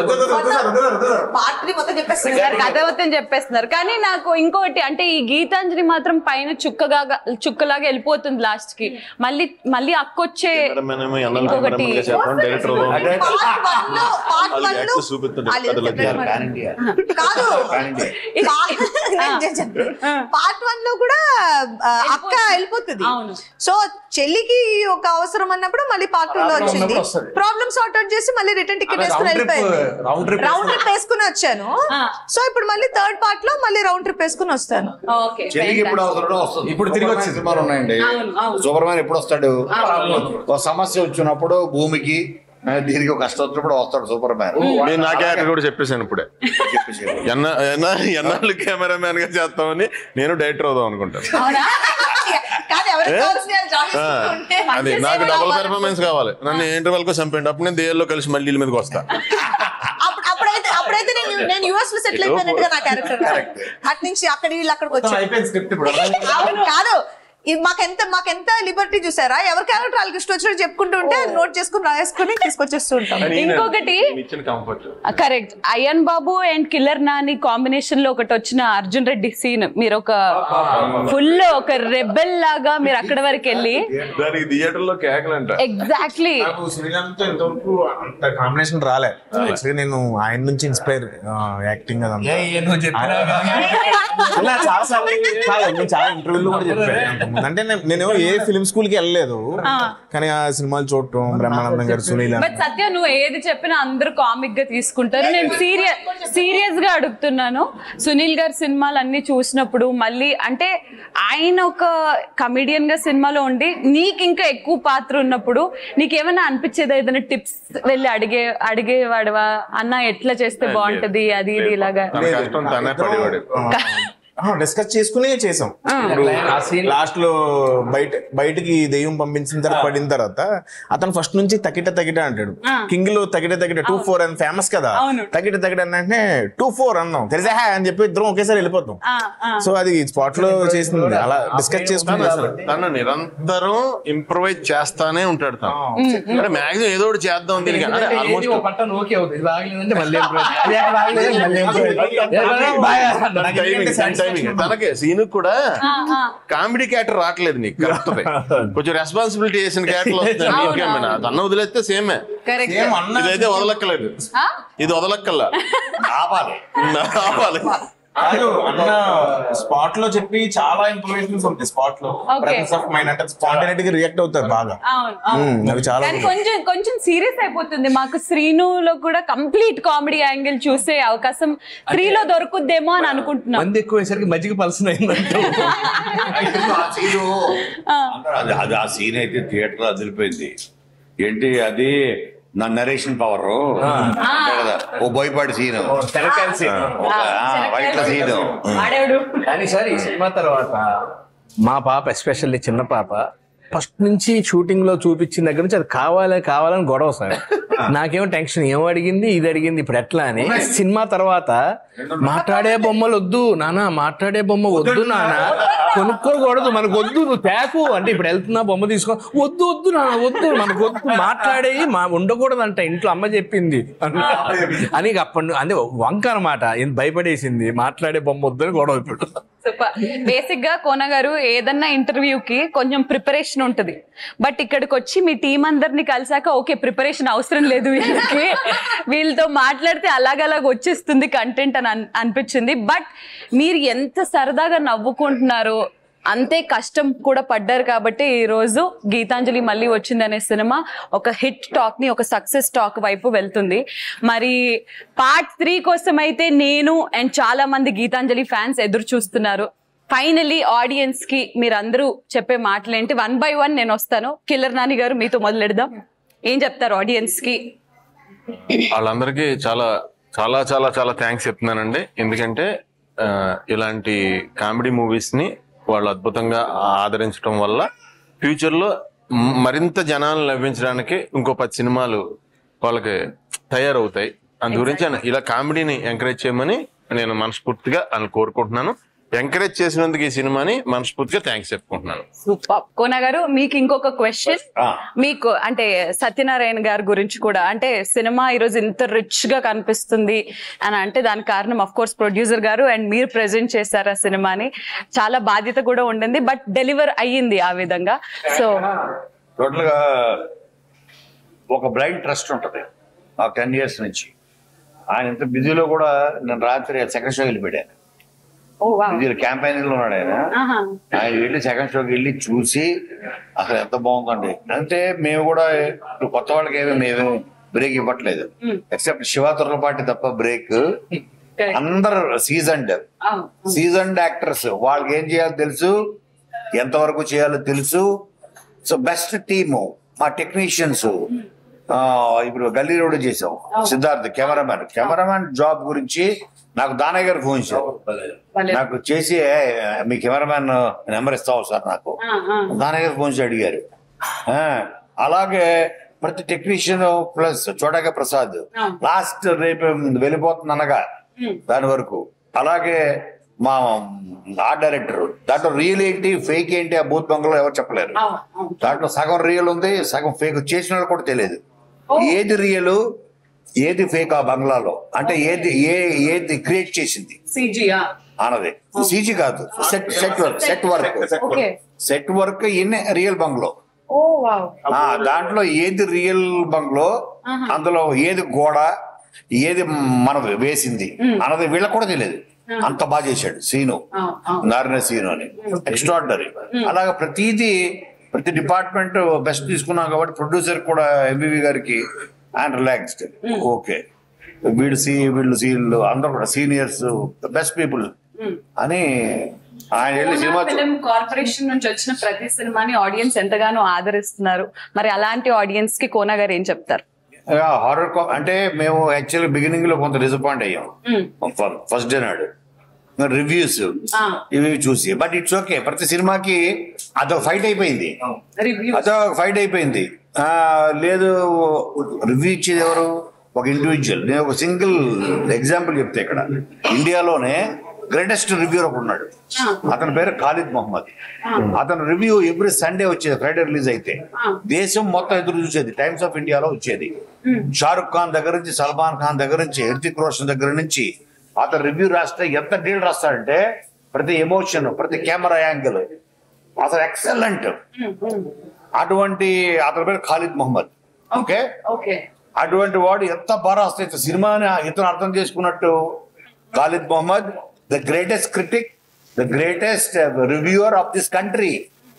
పార్ట్ త్రీ మొత్తం చెప్పేస్తున్నారు కథ మొత్తం చెప్పేస్తున్నారు కానీ నాకు ఇంకోటి అంటే ఈ గీతాంజలి మాత్రం పైన చుక్కగా చుక్కలాగా వెళ్ళిపోతుంది లాస్ట్ కి మళ్ళీ మళ్ళీ అక్కొచ్చే ఇంకొకటి డైరెక్టర్ పార్ట్ వన్ లో పార్ట్ వాళ్ళకి వన్ లో యాక్సెస్ చూపిస్తుండే వాళ్ళు కథలో చెప్పారు మరి. పాన్ ఇండియా కాదు పాన్ ఇండియా పార్ట్ వన్ లో కూడా ఆ, అక్క వెళ్ళిపోతుంది అవును. సో చెల్లికి ఒక అవసరం అన్నప్పుడు మళ్ళీ పార్ట్ టూ లో వచ్చింది ప్రాబ్లమ్ సార్ట్ అవుట్ చేసి మళ్ళీ రిటర్న్ టికెట్ వేసుకుని వెళ్ళిపోయింది రౌండ్ ట్రిప్ రౌండ్ ట్రిప్ వేసుకుని వచ్చాను సో ఇప్పుడు మళ్ళీ థర్డ్ పార్ట్ లో మళ్ళీ రౌండ్ ట్రిప్ వేసుకుని వస్తాను ఓకే చెల్లికి ఎప్పుడు అవసరం వస్తుంది ఇప్పుడు తిరిగి వచ్చింది. సినిమాలు ఉన్నాయండి సూపర్ మ్యాన్ ఎప్పుడు వస్తాడు ఒక సమస్య వచ్చినప్పుడు భూమికి ఆ, దీనికి ఒక కష్టం వచ్చినప్పుడు వస్తాడు సూపర్ మ్యాన్ నేను నా క్యారెక్టర్ కూడా చెప్పేశాను ఇప్పుడే చెప్పేసి ఎన్న ఎన్న ఎన్నాళ్ళు కెమెరామ్యాన్ గా చేస్తామని నేను డైరెక్టర్ అవుదాం అనుకుంటాను అవునా కాదు ఎవరికి ఏ? కావాల్సిన వాళ్ళు జాయిన్ ఆ, చేసుకుంటే అది నాకు డబుల్ పెర్ఫార్మెన్స్ కావాలి నన్ను ఇంటర్వెల్ కు చంపండి అప్పుడు నేను దేయాల్లో కలిసి మళ్ళీ వీళ్ళ మీదకి వస్తా అప్పుడు అప్పుడైతే అప్పుడైతే నేను నేను యుఎస్ లో సెటిల్ అయిపోయినట్టుగా నా క్యారెక్టర్ అటు నుంచి అక్కడి వీళ్ళు అక్కడికి వచ్చాను అయిపోయింది స్క్రిప్ట్ ఇప్పుడు అవును, కాదు ఇది మాకెంత మాకెంత లిబర్టీ చూసారా ఎవరి క్యారెక్టర్ వాళ్ళకి ఇష్టం వచ్చినట్టు చెప్పుకుంటూ ఉంటే నోట్ చేసుకుని రాసుకుని తీసుకొచ్చేస్తూ ఉంటాం కానీ ఇంకొకటి ఇచ్చిన కంఫర్ట్ కరెక్ట్ అయ్యన్ బాబు అండ్ కిల్లర్ నాని కాంబినేషన్ లో ఒకటి వచ్చిన అర్జున్ రెడ్డి సీన్ మీరు ఒక ఫుల్ ఒక రెబెల్ లాగా మీరు అక్కడ వరకు వెళ్ళి దానికి థియేటర్ లో కేకలంట ఎగ్జాక్ట్లీ నాకు శ్రీరామ్తో ఇంతవరకు అంత కాంబినేషన్ రాలే యాక్చువల్లీ నేను ఆయన నుంచి ఇన్స్పైర్ యాక్టింగ్ అదంతా నువ్వు చెప్పినా అలా చాలా సార్లు కాదు, నేను చాలా ఇంటర్వ్యూలో కూడా చెప్పాను అంటే నేను- నేను ఏ ఫిలిం స్కూల్ కి వెళ్ళలేదు కానీ ఆ సినిమాలు చూడటం బ్రహ్మానందం గారు సునీల్ బట్ సత్య నువ్వు ఏది చెప్పినా అందరూ కామిక్ గా తీసుకుంటారు నేను సీరియస్ సీరియస్ గా అడుగుతున్నాను సునీల్ గారి సినిమాలు అన్ని చూసినప్పుడు మళ్ళీ అంటే ఆయన ఒక కమిడియన్ గా సినిమాలో ఉండి నీకు ఇంకా ఎక్కువ పాత్ర ఉన్నప్పుడు నీకేమైనా అనిపించేది ఏదైనా టిప్స్ వెళ్ళి అడిగే అడిగేవాడువా అన్న ఎట్లా చేస్తే బాగుంటది అది ఇది ఇలాగా తన కష్టం తనే పడేవాడు డిస్కస్ చేసుకునే చేసాం ఇప్పుడు లాస్ట్ లో బయట బయటకి దెయ్యం పంపించిన తర్వాత పడిన తర్వాత అతను ఫస్ట్ నుంచి తకిట తకిట అంటాడు కింగ్ లో తకిట తకిట టూ ఫోర్ అని ఫేమస్ కదా తకిట తకిట అని అంటే టూ ఫోర్ అన్నాం తెలిసా అని చెప్పి ఇద్దరం ఒకేసారి వెళ్ళిపోతాం ఆ, ఆ. సో అది స్పాట్ లో చేసింది అలా డిస్కస్ చేసుకుని చేస్తారు. తను నిరంతరం ఇంప్రూవైజ్ చేస్తానే ఉంటాడు తను అంటే మాక్సిమం ఏదో ఒకటి చేద్దాం దీనికి అంటే ఏది ఆల్మోస్ట్ ఒక పట్టణం ఓకే అవుతుంది ఇది బాగలేదంటే మళ్ళీ improve. అది ఎక్కడ బాగలేదు, మళ్ళీ improve. బాగా టైమింగ్ టైమింగ్ తనకే సీను కూడా ఆ, ఆ. కామెడీ క్యారెక్టర్ రావట్లేదు నీకు కరెక్ట్ కొంచెం రెస్పాన్సిబిలిటీ చేసిన క్యారెక్టర్ వస్తుంది నీకేమైనా తన వదిలేస్తే సేమే కరెక్ట్ ఇదైతే వదలక్కలేదు ఇది వదలక్కల్లా ఆపాలి ఆపాలి కాదు అన్న స్పాట్ లో చెప్పి చాలా ఇన్ఫర్మేషన్స్ ఉంటాయి స్పాట్ లో Okay. ప్రెసెన్స్ ఆఫ్ మైండ్ అంటే స్పాంటేనిటీ గా రియాక్ట్ అవుతారు బాగా అవును అవును ఉమ్, అవి చాలా కానీ కొంచెం కొంచెం సీరియస్ అయిపోతుంది మాకు శ్రీనులో కూడా కంప్లీట్ కామెడీ యాంగిల్ చూసే అవకాశం శ్రీలో దొరుకుద్దేమో అని అనుకుంటున్నాం మంది ఎక్కువ అయ్యేసరికి మజ్జిగ పలసన అయిందంటే ఆ సీను అందరూ అది అది ఆ సీన్ అయితే థియేటర్ లో అదిరిపోయింది ఏంటి అది నా నరేషన్ పవర్ కదా ఓ బోయపాటి సీన్ తెరకాయల scene. వైట్ల సీన్ వాడేవాడు కానీ సార్ ఈ సినిమా తర్వాత మా పాప ఎస్పెషల్లీ చిన్న పాప ఫస్ట్ నుంచి షూటింగ్ లో చూపించిన దగ్గర నుంచి అది కావాలి కావాలని గొడవ సార్ నాకేమో టెన్షన్ ఏం అడిగింది ఇది అడిగింది ఇప్పుడు ఎట్లా అని సినిమా తర్వాత మాట్లాడే బొమ్మలు వద్దు నానా మాట్లాడే బొమ్మ వద్దు నాన్న కొనుక్కోకూడదు మనకు వద్దు నువ్వు తేకు అంటే ఇప్పుడు వెళ్తున్నా బొమ్మ తీసుకో వద్దు వద్దు నాన్న వద్దు మనకు వద్దు మాట్లాడేవి మా ఉండకూడదు అంట ఇంట్లో అమ్మ చెప్పింది అని ఇక అప్పటి ను- అంటే వంక అనమాట భయపడేసింది మాట్లాడే బొమ్మ వద్దు అని గొడవ ఇప్పుడు సూపర్ బేసిక్ గా కోన గారు ఏదన్నా ఇంటర్వ్యూకి కొంచెం ప్రిపరేషన్ ఉంటది బట్ ఇక్కడికి వచ్చి మీ టీం అందరిని కలిసాక ఓకే ప్రిపరేషన్ అవసరం లేదు వీళ్ళకి వీళ్ళతో మాట్లాడితే అలాగలాగ వచ్చేస్తుంది కంటెంట్ అని అన్- అనిపించింది బట్ మీరు ఎంత సరదాగా నవ్వుకుంటున్నారో అంతే కష్టం కూడా పడ్డారు కాబట్టి ఈ రోజు గీతాంజలి మళ్ళీ వచ్చింది అనే సినిమా ఒక హిట్ టాక్ ని ఒక సక్సెస్ టాక్ వైపు వెళ్తుంది మరి పార్ట్ త్రీ కోసం అయితే నేను అండ్ చాలా మంది గీతాంజలి ఫ్యాన్స్ ఎదురు చూస్తున్నారు ఫైనలీ ఆడియన్స్ కి మీరందరూ చెప్పే మాటలేంటి వన్ బై వన్ నేను వస్తాను కిల్లర్ నాని గారు మీతో మొదలెడదాం ఏం చెప్తారు ఆడియన్స్ కి వాళ్ళందరికీ చాలా చాలా చాలా చాలా థ్యాంక్స్ చెప్తున్నానండి ఎందుకంటే ఆ, ఇలాంటి కామెడీ మూవీస్ ని వాళ్ళు అద్భుతంగా ఆదరించడం వల్ల ఫ్యూచర్ లో మ్- మరింత జనాలను నవ్వించడానికి ఇంకో పది సినిమాలు వాళ్ళకి తయారవుతాయి అందు గురించి ఆయన ఇలా కామెడీని ఎంకరేజ్ చేయమని నేను మనస్ఫూర్తిగా అని కోరుకుంటున్నాను ఎంకరేజ్ చేసినందుకు ఈ సినిమాని మనస్ఫూర్తిగా థ్యాంక్స్ చెప్పుకుంటున్నాను సూపర్ కోన గారు మీకు ఇంకొక క్వశ్చన్ మీకు అంటే సత్యనారాయణ గారి గురించి కూడా అంటే సినిమా ఈరోజు ఇంత రిచ్ గా కనిపిస్తుంది అని అంటే దానికి కారణం అఫ్ కోర్స్ ప్రొడ్యూసర్ గారు అండ్ మీరు ప్రెజెంట్ చేశారు ఆ సినిమాని చాలా బాధ్యత కూడా ఉండింది బట్ డెలివర్ అయ్యింది ఆ విధంగా సో టోటల్ గా ఒక బ్లైండ్ ట్రస్ట్ ఉంటది ఆ టెన్ ఇయర్స్ నుంచి ఆయన ఇంత బిజీలో కూడా నేను రాత్రి సెకండ్ షోకి వెళ్ళిపోయాను ఓ వా బిజీలో క్యాంపెయినింగ్ లో ఉన్నాడు ఆయన ఆయన వెళ్ళి సెకండ్ షోకి వెళ్ళి చూసి అసలు ఎంత బాగుందండి అంటే మేము కూడా ఇప్పుడు కొత్త వాళ్ళకి ఏమి మేము బ్రేక్ ఇవ్వట్లేదు ఎక్సెప్ట్ శివాతుర్లపాటి తప్ప బ్రేక్ అందరు సీజన్డ్ సీజన్డ్ యాక్టర్స్ వాళ్ళకి ఏం చేయాలో తెలుసు ఎంతవరకు చేయాలో తెలుసు సో బెస్ట్ టీము మా టెక్నీషియన్స్ ఇప్పుడు గల్లీ రోడ్ చేసాం సిద్ధార్థ్ కెమెరామెన్ కెమెరామెన్ జాబ్ గురించి నాకు దానయ్య గారు ఫోన్ చేశారు నాకు చేసి "ఏ, మీ కెమెరామెన్ నెంబర్ ఇస్తావు సార్ నాకు దానయ్య గారు ఫోన్ చేసి అడిగారు ఆ, అలాగే ప్రతి టెక్నీషియన్ ప్లస్ చోటగా ప్రసాద్ లాస్ట్ రేపు వెళ్ళిపోతుంది అనగా దాని వరకు అలాగే మా ఆర్ట్ డైరెక్టర్ దాంట్లో రియల్ ఏంటి ఫేక్ ఏంటి ఆ బూత్ బంగ్లో ఎవరు చెప్పలేరు దాంట్లో సగం రియల్ ఉంది సగం ఫేక్ చేసిన వాళ్ళు కూడా తెలియదు ఏది రియల్ ఏది ఫేక్ ఆ బంగ్లాలో అంటే ఏది ఏ ఏది క్రియేట్ చేసింది సిజియా అన్నది సీజీ కాదు set set work set work okay set work in real bungalow oh wow ఆ దాంట్లో ఏది రియల్ బంగ్లో అందులో ఏది గోడ ఏది మనది వేసింది అన్నది వీళ్ళకి కూడా తెలియదు అంత బాగా చేశాడు సీను నారాయణ సీను అని ఎక్స్ట్రాడినరీ అలాగా ప్రతిదీ ప్రతి డిపార్ట్మెంట్ బెస్ట్ తీసుకున్నాం కాబట్టి ప్రొడ్యూసర్ కూడా ఎంబీవి గారికి ఆయన రిలాక్స్డ్ ఓకే వీళ్ళు సీ వీళ్ళు సీన్లు అందరూ కూడా సీనియర్స్ బెస్ట్ పీపుల్ అని ఆయన వెళ్ళి సినిమా చూ- ఫిలిం కార్పొరేషన్ నుంచి వచ్చిన ప్రతి సినిమాని ఆడియన్స్ ఎంతగానో ఆదరిస్తున్నారు మరి అలాంటి ఆడియన్స్ కి కోనా గారు ఏం చెప్తారు హారర్ అంటే మేము యాక్చువల్లీ బిగినింగ్ లో కొంత డిసప్పాయింట్ అయ్యాం ఫస్ట్ డే నాడు రివ్యూస్ ఇవి చూసి బట్ ఇట్స్ ఓకే ప్రతి సినిమాకి అదొక ఫైట్ అయిపోయింది రివ్యూ అదొక ఫైట్ అయిపోయింది ఆ, లేదు రివ్యూ ఇచ్చేది ఎవరు ఒక ఇండివిజువల్ నేను ఒక సింగిల్ ఎగ్జాంపుల్ చెప్తే ఇక్కడ ఇండియాలోనే గ్రేటెస్ట్ రివ్యూర్ ఒకడు ఉన్నాడు అతని పేరు ఖాలిద్ మొహమ్మద్ అతను రివ్యూ ఎవ్రీ సండే వచ్చేది ఫ్రైడే రిలీజ్ అయితే దేశం మొత్తం ఎదురు చూసేది టైమ్స్ ఆఫ్ ఇండియాలో వచ్చేది షారుఖ్ ఖాన్ దగ్గర నుంచి సల్మాన్ ఖాన్ దగ్గర నుంచి హృతిక్ రోషన్ దగ్గర నుంచి అతను రివ్యూ రాస్తే ఎంత డీల్ రాస్తాడంటే ప్రతి ఎమోషన్ ప్రతి కెమెరా యాంగిల్ అసలు ఎక్సలెంట్ అటువంటి అతని పేరు ఖాలిద్ మొహమ్మద్ ఓకే ఓకే అటువంటి వాడు ఎంత బాగా రాస్తే సినిమాని ఇతను అర్థం చేసుకున్నట్టు Khalid Mohammed the greatest critic the greatest reviewer of this country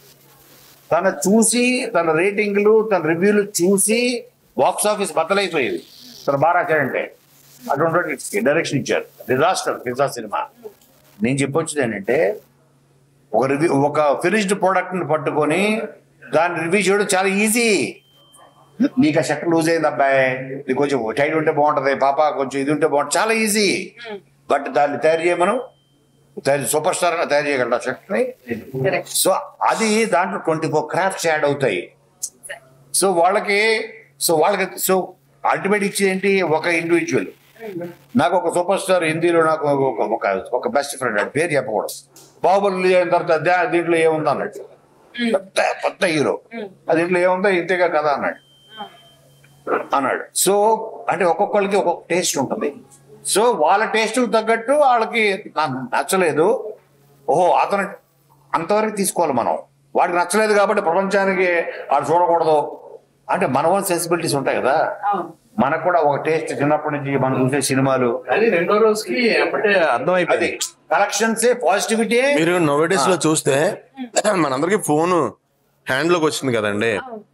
తన చూసి తన రేటింగ్లు తన రివ్యూలు చూసి బాక్స్ ఆఫీస్ బద్దలైపోయేది తన బాగా రాశాడంటే అటువంటి డైరెక్షన్ ఇచ్చారు డిజాస్టర్ పిజ్జా సినిమా నేను చెప్పొచ్చేది ఏంటంటే ఒక రివ్యూ ఒక ఫినిష్డ్ ప్రోడక్ట్ ని పట్టుకొని దాన్ని రివ్యూ చేయడం చాలా ఈజీ నీకు ఆ షర్ట్ లూజ్ అయింది అబ్బాయి నీకు కొంచెం టైట్ ఉంటే బాగుంటది పాప కొంచెం ఇది ఉంటే బాగుంటుంది చాలా ఈజీ బట్ దాన్ని తయారు చేయమను తయారు సూపర్ స్టార్ గా తయారు చేయగలరు ఆ షర్ట్ ని సో అది దాంట్లో ట్వంటీ ఫోర్ క్రాఫ్ట్స్ యాడ్ అవుతాయి సో వాళ్ళకి సో వాళ్ళకి సో అల్టిమేట్ ఇచ్చేది ఏంటి ఒక ఇండివిజువల్ నాకు ఒక సూపర్ స్టార్ హిందీలో నాకు ఒక ఒక ఒక బెస్ట్ ఫ్రెండ్ అండి పేరు చెప్పకూడదు బాహుబలి release అయిన తర్వాత "దా- దీంట్లో ఏముంది అన్నట్టు పెద్ద పెద్ద హీరో అది దీంట్లో ఏముందో ఇంతేగా కదా అన్నాడు అన్నాడు సో అంటే ఒక్కొక్కరికి ఒక్కొక్క టేస్ట్ ఉంటుంది సో వాళ్ళ టేస్ట్ తగ్గట్టు వాళ్ళకి నాకు నచ్చలేదు ఓహో అతను అంతవరకు తీసుకోవాలి మనం వాడికి నచ్చలేదు కాబట్టి ప్రపంచానికి వాడు చూడకూడదు అంటే మన వల్ల సెన్సిబిలిటీస్ ఉంటాయి కదా మనకు కూడా ఒక టేస్ట్ చిన్నప్పటి నుంచి మనం చూసే సినిమాలు అది రెండో రోజుకి అంటే అర్థమైపోయింది కలెక్షన్స్ పాజిటివిటీ మీరు నోవేడేస్ లో చూస్తే మనందరికి ఫోన్ హ్యాండ్ లోకి వచ్చింది కదండి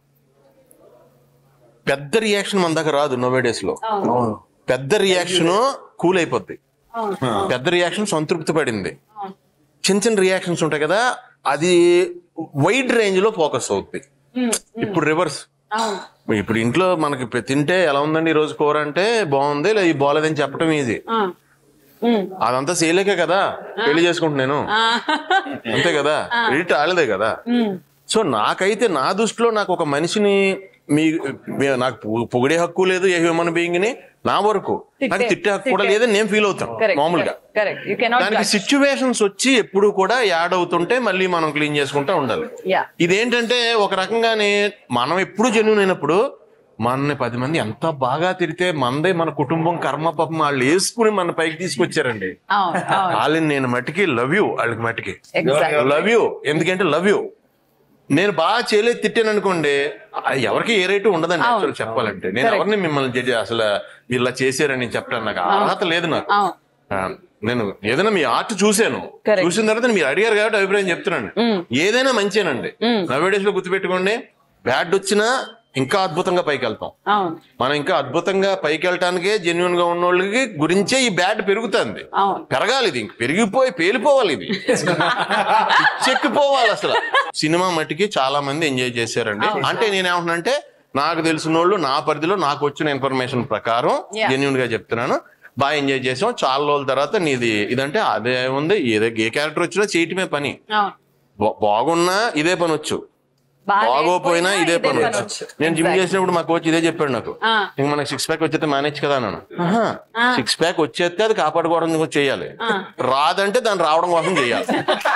పెద్ద రియాక్షన్ మన దగ్గర రాదు నోవేడేస్ లో పెద్ద రియాక్షన్ కూల్ అయిపోద్ది పెద్ద రియాక్షన్ సంతృప్తి పడింది చిన్న చిన్న రియాక్షన్స్ ఉంటాయి కదా అది వైడ్ రేంజ్ లో ఫోకస్ అవుద్ది ఇప్పుడు రివర్స్ ఇప్పుడు ఇంట్లో మనకి పె- తింటే ఎలా ఉందండి ఈ రోజు కూర అంటే బాగుంది లేదా ఇది బాగాలేదని చెప్పడం ఈజీ అదంతా సేలేకే కదా పెళ్లి చేసుకుంటున్నాను అంతే కదా ఎడిట్ ఆలేదే కదా సో నాకైతే నా దృష్టిలో నాకు ఒక మనిషిని మీ మీ- నాకు పొ- పొగిడే హక్కు లేదు ఏ హ్యూమన్ బీయింగ్ ని నా వరకు నాకు తిట్టే హక్కు కూడా లేదని నేను ఫీల్ అవుతాను మామూలుగా కరెక్ట్ యూ కెనాట్ దానికి సిచ్యువేషన్స్ వచ్చి ఎప్పుడు కూడా యాడ్ అవుతుంటే మళ్ళీ మనం క్లీన్ చేసుకుంటా ఉండాలి యా ఇదేంటంటే ఒక రకంగానే మనం ఎప్పుడు జెన్యున్ అయినప్పుడు మనని పది మంది ఎంత బాగా తిరితే మనదే మన కుటుంబం కర్మ పాపం వాళ్ళు వేసుకుని మన పైకి తీసుకొచ్చారండి అవును అవును వాళ్ళని నేను మట్టికి లవ్ యూ వాళ్ళకి మట్టికి Exactly. లవ్ యూ ఎందుకంటే లవ్ యూ నేను బాగా చేయలేదు తిట్టాను అనుకోండి ఆ ఎవరికి ఏ రేటు ఉండదండి అవును. యాక్చువల్ చెప్పాలంటే నేను Correct. ఎవరిని మిమ్మల్ని జడ్జి అసలు మీరు ఇలా చేశారని చెప్పడానికి నాకు ఆ అర్హత లేదు నాకు అవును ఆ, నేను ఏదైనా మీ ఆర్ట్ చూశాను Correct. చూసిన తర్వాత మీరు అడిగారు కాబట్టి అభిప్రాయం చెప్తున్నాను ఏదైనా మంచిదేనండి నవేడేస్ లో గుర్తుపెట్టుకోండి బ్యాడ్ వచ్చినా ఇంకా అద్భుతంగా పైకి వెళ్తాం అవును మనం ఇంకా అద్భుతంగా పైకి వెళ్ళటానికే జెన్యున్ గా ఉన్న వాళ్ళకి గురించే ఈ బ్యాడ్ పెరుగుతుంది అవును పెరగాలి ఇది ఇంక పెరిగిపోయి పేలిపోవాలి ఇది చెక్కిపోవాలి అసలు సినిమా మట్టికి చాలా మంది ఎంజాయ్ చేశారండి అంటే నేనేమంటున్నానంటే నాకు తెలిసిన వాళ్ళు నా పరిధిలో నాకు వచ్చిన ఇన్ఫర్మేషన్ ప్రకారం Yeah. జెన్యున్ గా చెప్తున్నాను బాగా ఎంజాయ్ చేసాం చాలా రోజుల తర్వాత నీది ఇదంటే అదే ఉంది ఏదో ఏ క్యారెక్టర్ వచ్చినా చేయటమే పని అవును బా- బాగున్నా ఇదే పని వచ్చు బాగా బాగోపోయినా లేకపోయినా ఇదే పని పని వచ్చు వచ్చు. నేను జిమ్ Exactly. చేసినప్పుడు మా కోచ్ ఇదే చెప్పాడు నాకు ఆ. ఇంక మనకి సిక్స్ ప్యాక్ వచ్చేస్తే మేనేజ్ కదా అన్నాను సిక్స్ ప్యాక్ వచ్చేస్తే అది కాపాడుకోవడం కోసం చేయాలి రాదంటే దాన్ని రావడం కోసం చేయాలి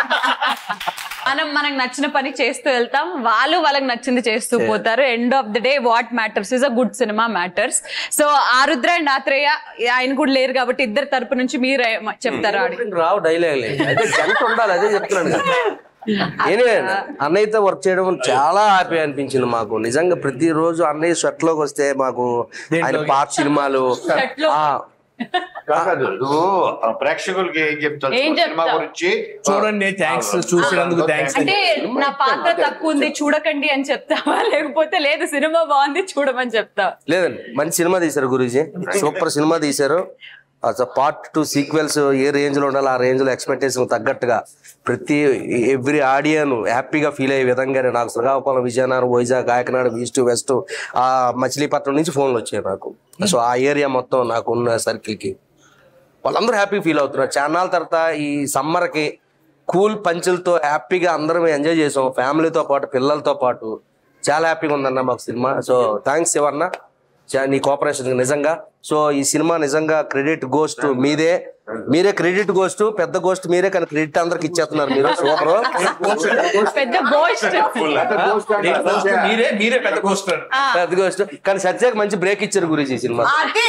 మనం మనకు నచ్చిన పని చేస్తూ వెళ్తాం వాళ్ళు వాళ్ళకి నచ్చింది చేస్తూ పోతారు end of the day what matters is a good cinema matters so Arudra and Atreya ఆయన కూడా లేరు కాబట్టి ఇద్దరు తరపు నుంచి మీరు ఏమ- చెప్తారా ఆడి రావు డైలాగ్ అదే గంట ఉండాలి అదే చెప్తున్నాను కదా నేనే అన్నయ్యతో వర్క్ చేయడం చాలా హ్యాపీ అనిపించింది మాకు నిజంగా ప్రతిరోజు అన్నయ్య షర్ట్ లోకి వస్తే మాకు ఆయన పాత సినిమాలు ఆ కాదు నువ్వు ఆ ప్రేక్షకులకి ఏం చెప్తావు ఏం సినిమా చెప్తావు? గురించి చూడండి థ్యాంక్స్ చూసినందుకు థ్యాంక్స్ అంటే నా పాత్ర తక్కువ ఉంది చూడకండి అని చెప్తావా లేకపోతే లేదు సినిమా బాగుంది చూడమని చెప్తావా లేదండి మంచి సినిమా తీశారు గురూజీ సూపర్ సినిమా తీశారు పార్ట్ టూ సీక్వెల్స్ ఏ రేంజ్ లో ఉండాలి ఆ రేంజ్ లో ఎక్స్పెక్టేషన్ తగ్గట్టుగా ప్రతి ఎవ్రీ ఆడియన్ హ్యాపీగా ఫీల్ అయ్యే విధంగానే నాకు శ్రీకాకుళం విజయనగరం వైజాగ్ కాకినాడ ఈస్ట్ వెస్ట్ ఆ మచిలీపట్నం నుంచి ఫోన్లు వచ్చాయి నాకు సో ఆ ఏరియా మొత్తం నాకు ఉన్న సర్కిల్ కి వాళ్ళందరూ హ్యాపీ ఫీల్ అవుతున్నారు చాన్నాళ్ళ తర్వాత ఈ సమ్మర్కి కూల్ పంచులతో హ్యాపీగా అందరం ఎంజాయ్ చేసాం ఫ్యామిలీతో పాటు పిల్లలతో పాటు చాలా హ్యాపీగా ఉందన్న మాకు సినిమా సో థ్యాంక్స్ శివన్న చా- నీ కోఆపరేషన్ నిజంగా సో ఈ సినిమా నిజంగా క్రెడిట్ గోస్ట్ మీదే మీరే క్రెడిట్ గోస్ట్ పెద్ద గోస్ట్ మీరే కానీ క్రెడిట్ అందరికి ఇచ్చేస్తున్నారు మీరు సూపర్ పెద్ద గోస్ట్ మీరే మీరే పెద్ద కోస్టర్ పెద్ద గోస్ట్ కానీ సత్యాకి మంచి బ్రేక్ ఇచ్చారు గురించి ఈ సినిమా అదే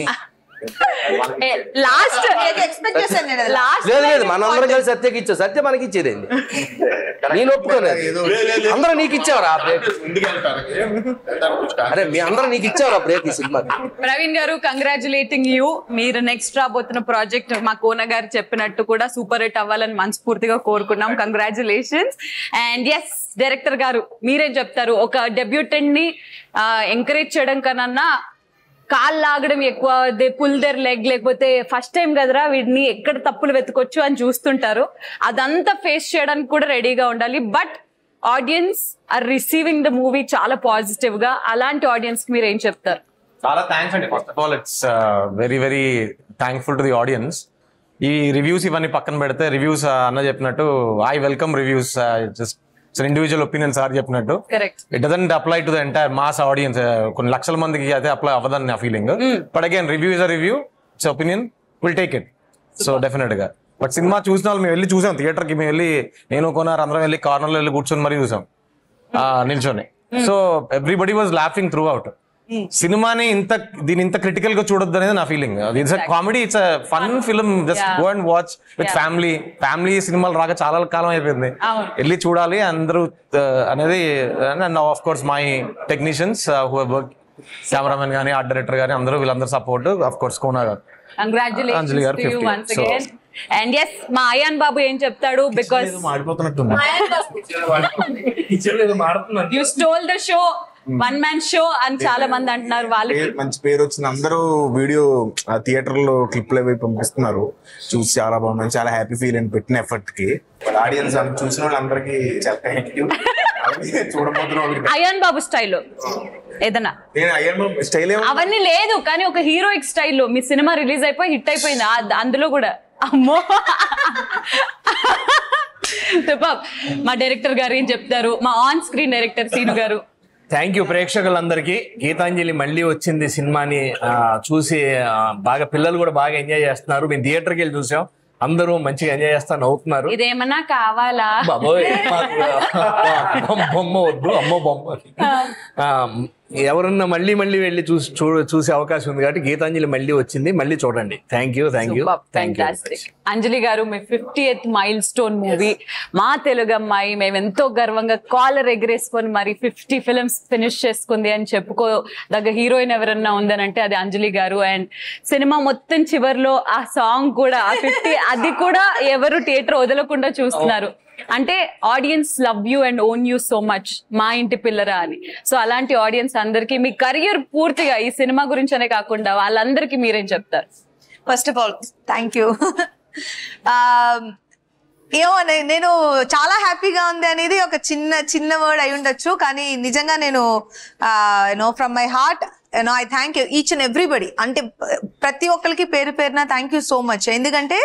లాస్ట్ ఎక్స్పెక్ట్ చేశాను నేను అది. లాస్ట్ లేదు లేదు మనందరం కలిసి సత్యకి ఇచ్చావు సత్య మనకి ఇచ్చేదేంది నేను ఒప్పుకోలేదు అందరూ నీకు ఇచ్చావరా ఆ బ్రేక్ అరే మీ అందరూ నీకు ఇచ్చావరా బ్రేక్ ఈ సినిమాకి ప్రవీణ్ గారు కంగ్రాచులేటింగ్ యూ మీరు నెక్స్ట్ రాబోతున్న ప్రాజెక్ట్ మా కోన గారు చెప్పినట్టు కూడా సూపర్ హిట్ అవ్వాలని మనస్ఫూర్తిగా కోరుకున్నాం కంగ్రాచులేషన్స్ అండ్ ఎస్ డైరెక్టర్ గారు మీరేం చెప్తారు ఒక డెబ్యూటెంట్ ని ఎంకరేజ్ చేయడం కన్నా కాళ్ళు లాగడం ఎక్కువ దే పుల్ దేర్ లెగ్ లేకపోతే ఫస్ట్ టైం కదరా వీడిని ఎక్కడ తప్పులు వెతుకొచ్చు అని చూస్తుంటారు అదంతా ఫేస్ చేయడానికి కూడా రెడీగా ఉండాలి but audience are receiving the movie చాలా పాజిటివ్ గా అలాంటి ఆడియన్స్ కి మీరు ఏం చెప్తారు చాలా థ్యాంక్స్ అండి first of all it's very very thankful to the audience ఈ రివ్యూస్ ఇవన్నీ పక్కన పెడితే రివ్యూస్ అన్న చెప్పినట్టు I welcome reviews just individual opinion sir చెప్పినట్టు correct it doesn't apply to the entire mass audience కొన్ని లక్షల మందికి అయితే అప్లై అవ్వదని నా feeling but again review is a review it's opinion will take it so definite గా బట్ cinema చూసిన వాళ్ళు మేము వెళ్ళి చూసాం థియేటర్ కి మేము వెళ్ళి నేను కొనారు అందరం వెళ్ళి కార్నర్ లో వెళ్ళి కూర్చొని మరీ చూసాం ఆ, నిల్చొని so everybody was laughing throughout సినిమాని ఇంత దీని ఇంత క్రిటికల్ గా చూడొద్దు అనేది నా feeling it's comedy it's fun film just go and watch with family family సినిమాలు రాక చాలా కాలం అయిపోయింది అవును. వెళ్ళి చూడాలి అందరూ uh, అనేది and of course my technicians who work cameraman కానీ ఆర్ట్ డైరెక్టర్ కానీ అందరూ వీళ్ళందరూ సపోర్ట్ ఆఫ్ కోర్స్ కోనా గారు అంజలి కంగ్రాచులేషన్స్ గారు to you 50. Once So- again and yes మా అయాన్ బాబు ఏం చెప్తాడు బికాస్ మాడిపోతున్నట్టుంది you stole the show one man show అని చాలా మంది అంటున్నారు వాళ్ళకి పేరు- మంచి పేరు వచ్చింది అందరూ వీడియో ఆ థియేటర్ లో క్లిప్లు అవి పంపిస్తున్నారు చూసి చాలా బాగుంది చాలా హ్యాపీ ఫీల్ అని పెట్టిన ఎఫర్ట్ కి ఆడియన్స్ చూసిన వాళ్ళందరికీ చాలా థ్యాంక్ యూ చూడబోతున్న వాళ్ళకి అయాన్ బాబు స్టైల్లో ఏదన్నా నేను అయ్యాను స్టైల్ ఏమో అవన్నీ లేదు కానీ ఒక హీరోయిక్ స్టైల్లో మీ సినిమా రిలీజ్ అయిపోయి హిట్ అయిపోయింది ఆ- అందులో కూడా అమ్మో Superb. మా డైరెక్టర్ గారు ఏం చెప్తారు మా ఆన్ స్క్రీన్ డైరెక్టర్ సీను గారు థ్యాంక్ యూ ప్రేక్షకులందరికీ గీతాంజలి మళ్ళీ వచ్చింది సినిమాని ఆ, చూసి ఆ, బాగా పిల్లలు కూడా బాగా ఎంజాయ్ చేస్తున్నారు మేము థియేటర్కి వెళ్ళి చూసాం అందరూ మంచిగా ఎంజాయ్ చేస్తా నవ్వుతున్నారు ఇదేమన్నా కావాలా బాబోయ్ మాకు బొమ్మ బొమ్మ వద్దు అమ్మో బొమ్మ ఆ, ఎవరన్నా మళ్ళీ మళ్ళీ వెళ్ళి చూసి చూ చూసే అవకాశం ఉంది కాబట్టి గీతాంజలి మళ్ళీ వచ్చింది మళ్ళీ చూడండి thank you thank you thank you Fantastic. Anjali గారు మీ fiftieth milestone movie మా తెలుగు అమ్మాయి మేము ఎంతో గర్వంగా కాలర్ ఎగరేసుకొని మరి ఫిఫ్టీ ఫిల్మ్స్ ఫినిష్ చేసుకుంది అని చెప్పుకో దగ్గర హీరోయిన్ ఎవరన్నా ఉందని అంటే అది అంజలి గారు అండ్ సినిమా మొత్తం చివర్లో ఆ సాంగ్ కూడా ఆ ఫిఫ్టీ అది కూడా ఎవరు థియేటర్ వదలకుండా చూస్తున్నారు అంటే audience love you and own you so much మా ఇంటి పిల్లరా అని సో అలాంటి ఆడియన్స్ అందరికీ మీ కెరియర్ పూర్తిగా ఈ సినిమా గురించనే కాకుండా వాళ్ళందరికీ మీరేం చెప్తారు first of all thank you ఏమో నే- నేను చాలా హ్యాపీగా ఉంది అనేది ఒక చిన్న చిన్న వర్డ్ అయి ఉండొచ్చు కానీ నిజంగా నేను no from my heart no I thank you each and everybody అంటే ప- ప్రతి ఒక్కరికి పేరు పేరున థ్యాంక్ యూ సో మచ్ ఎందుకంటే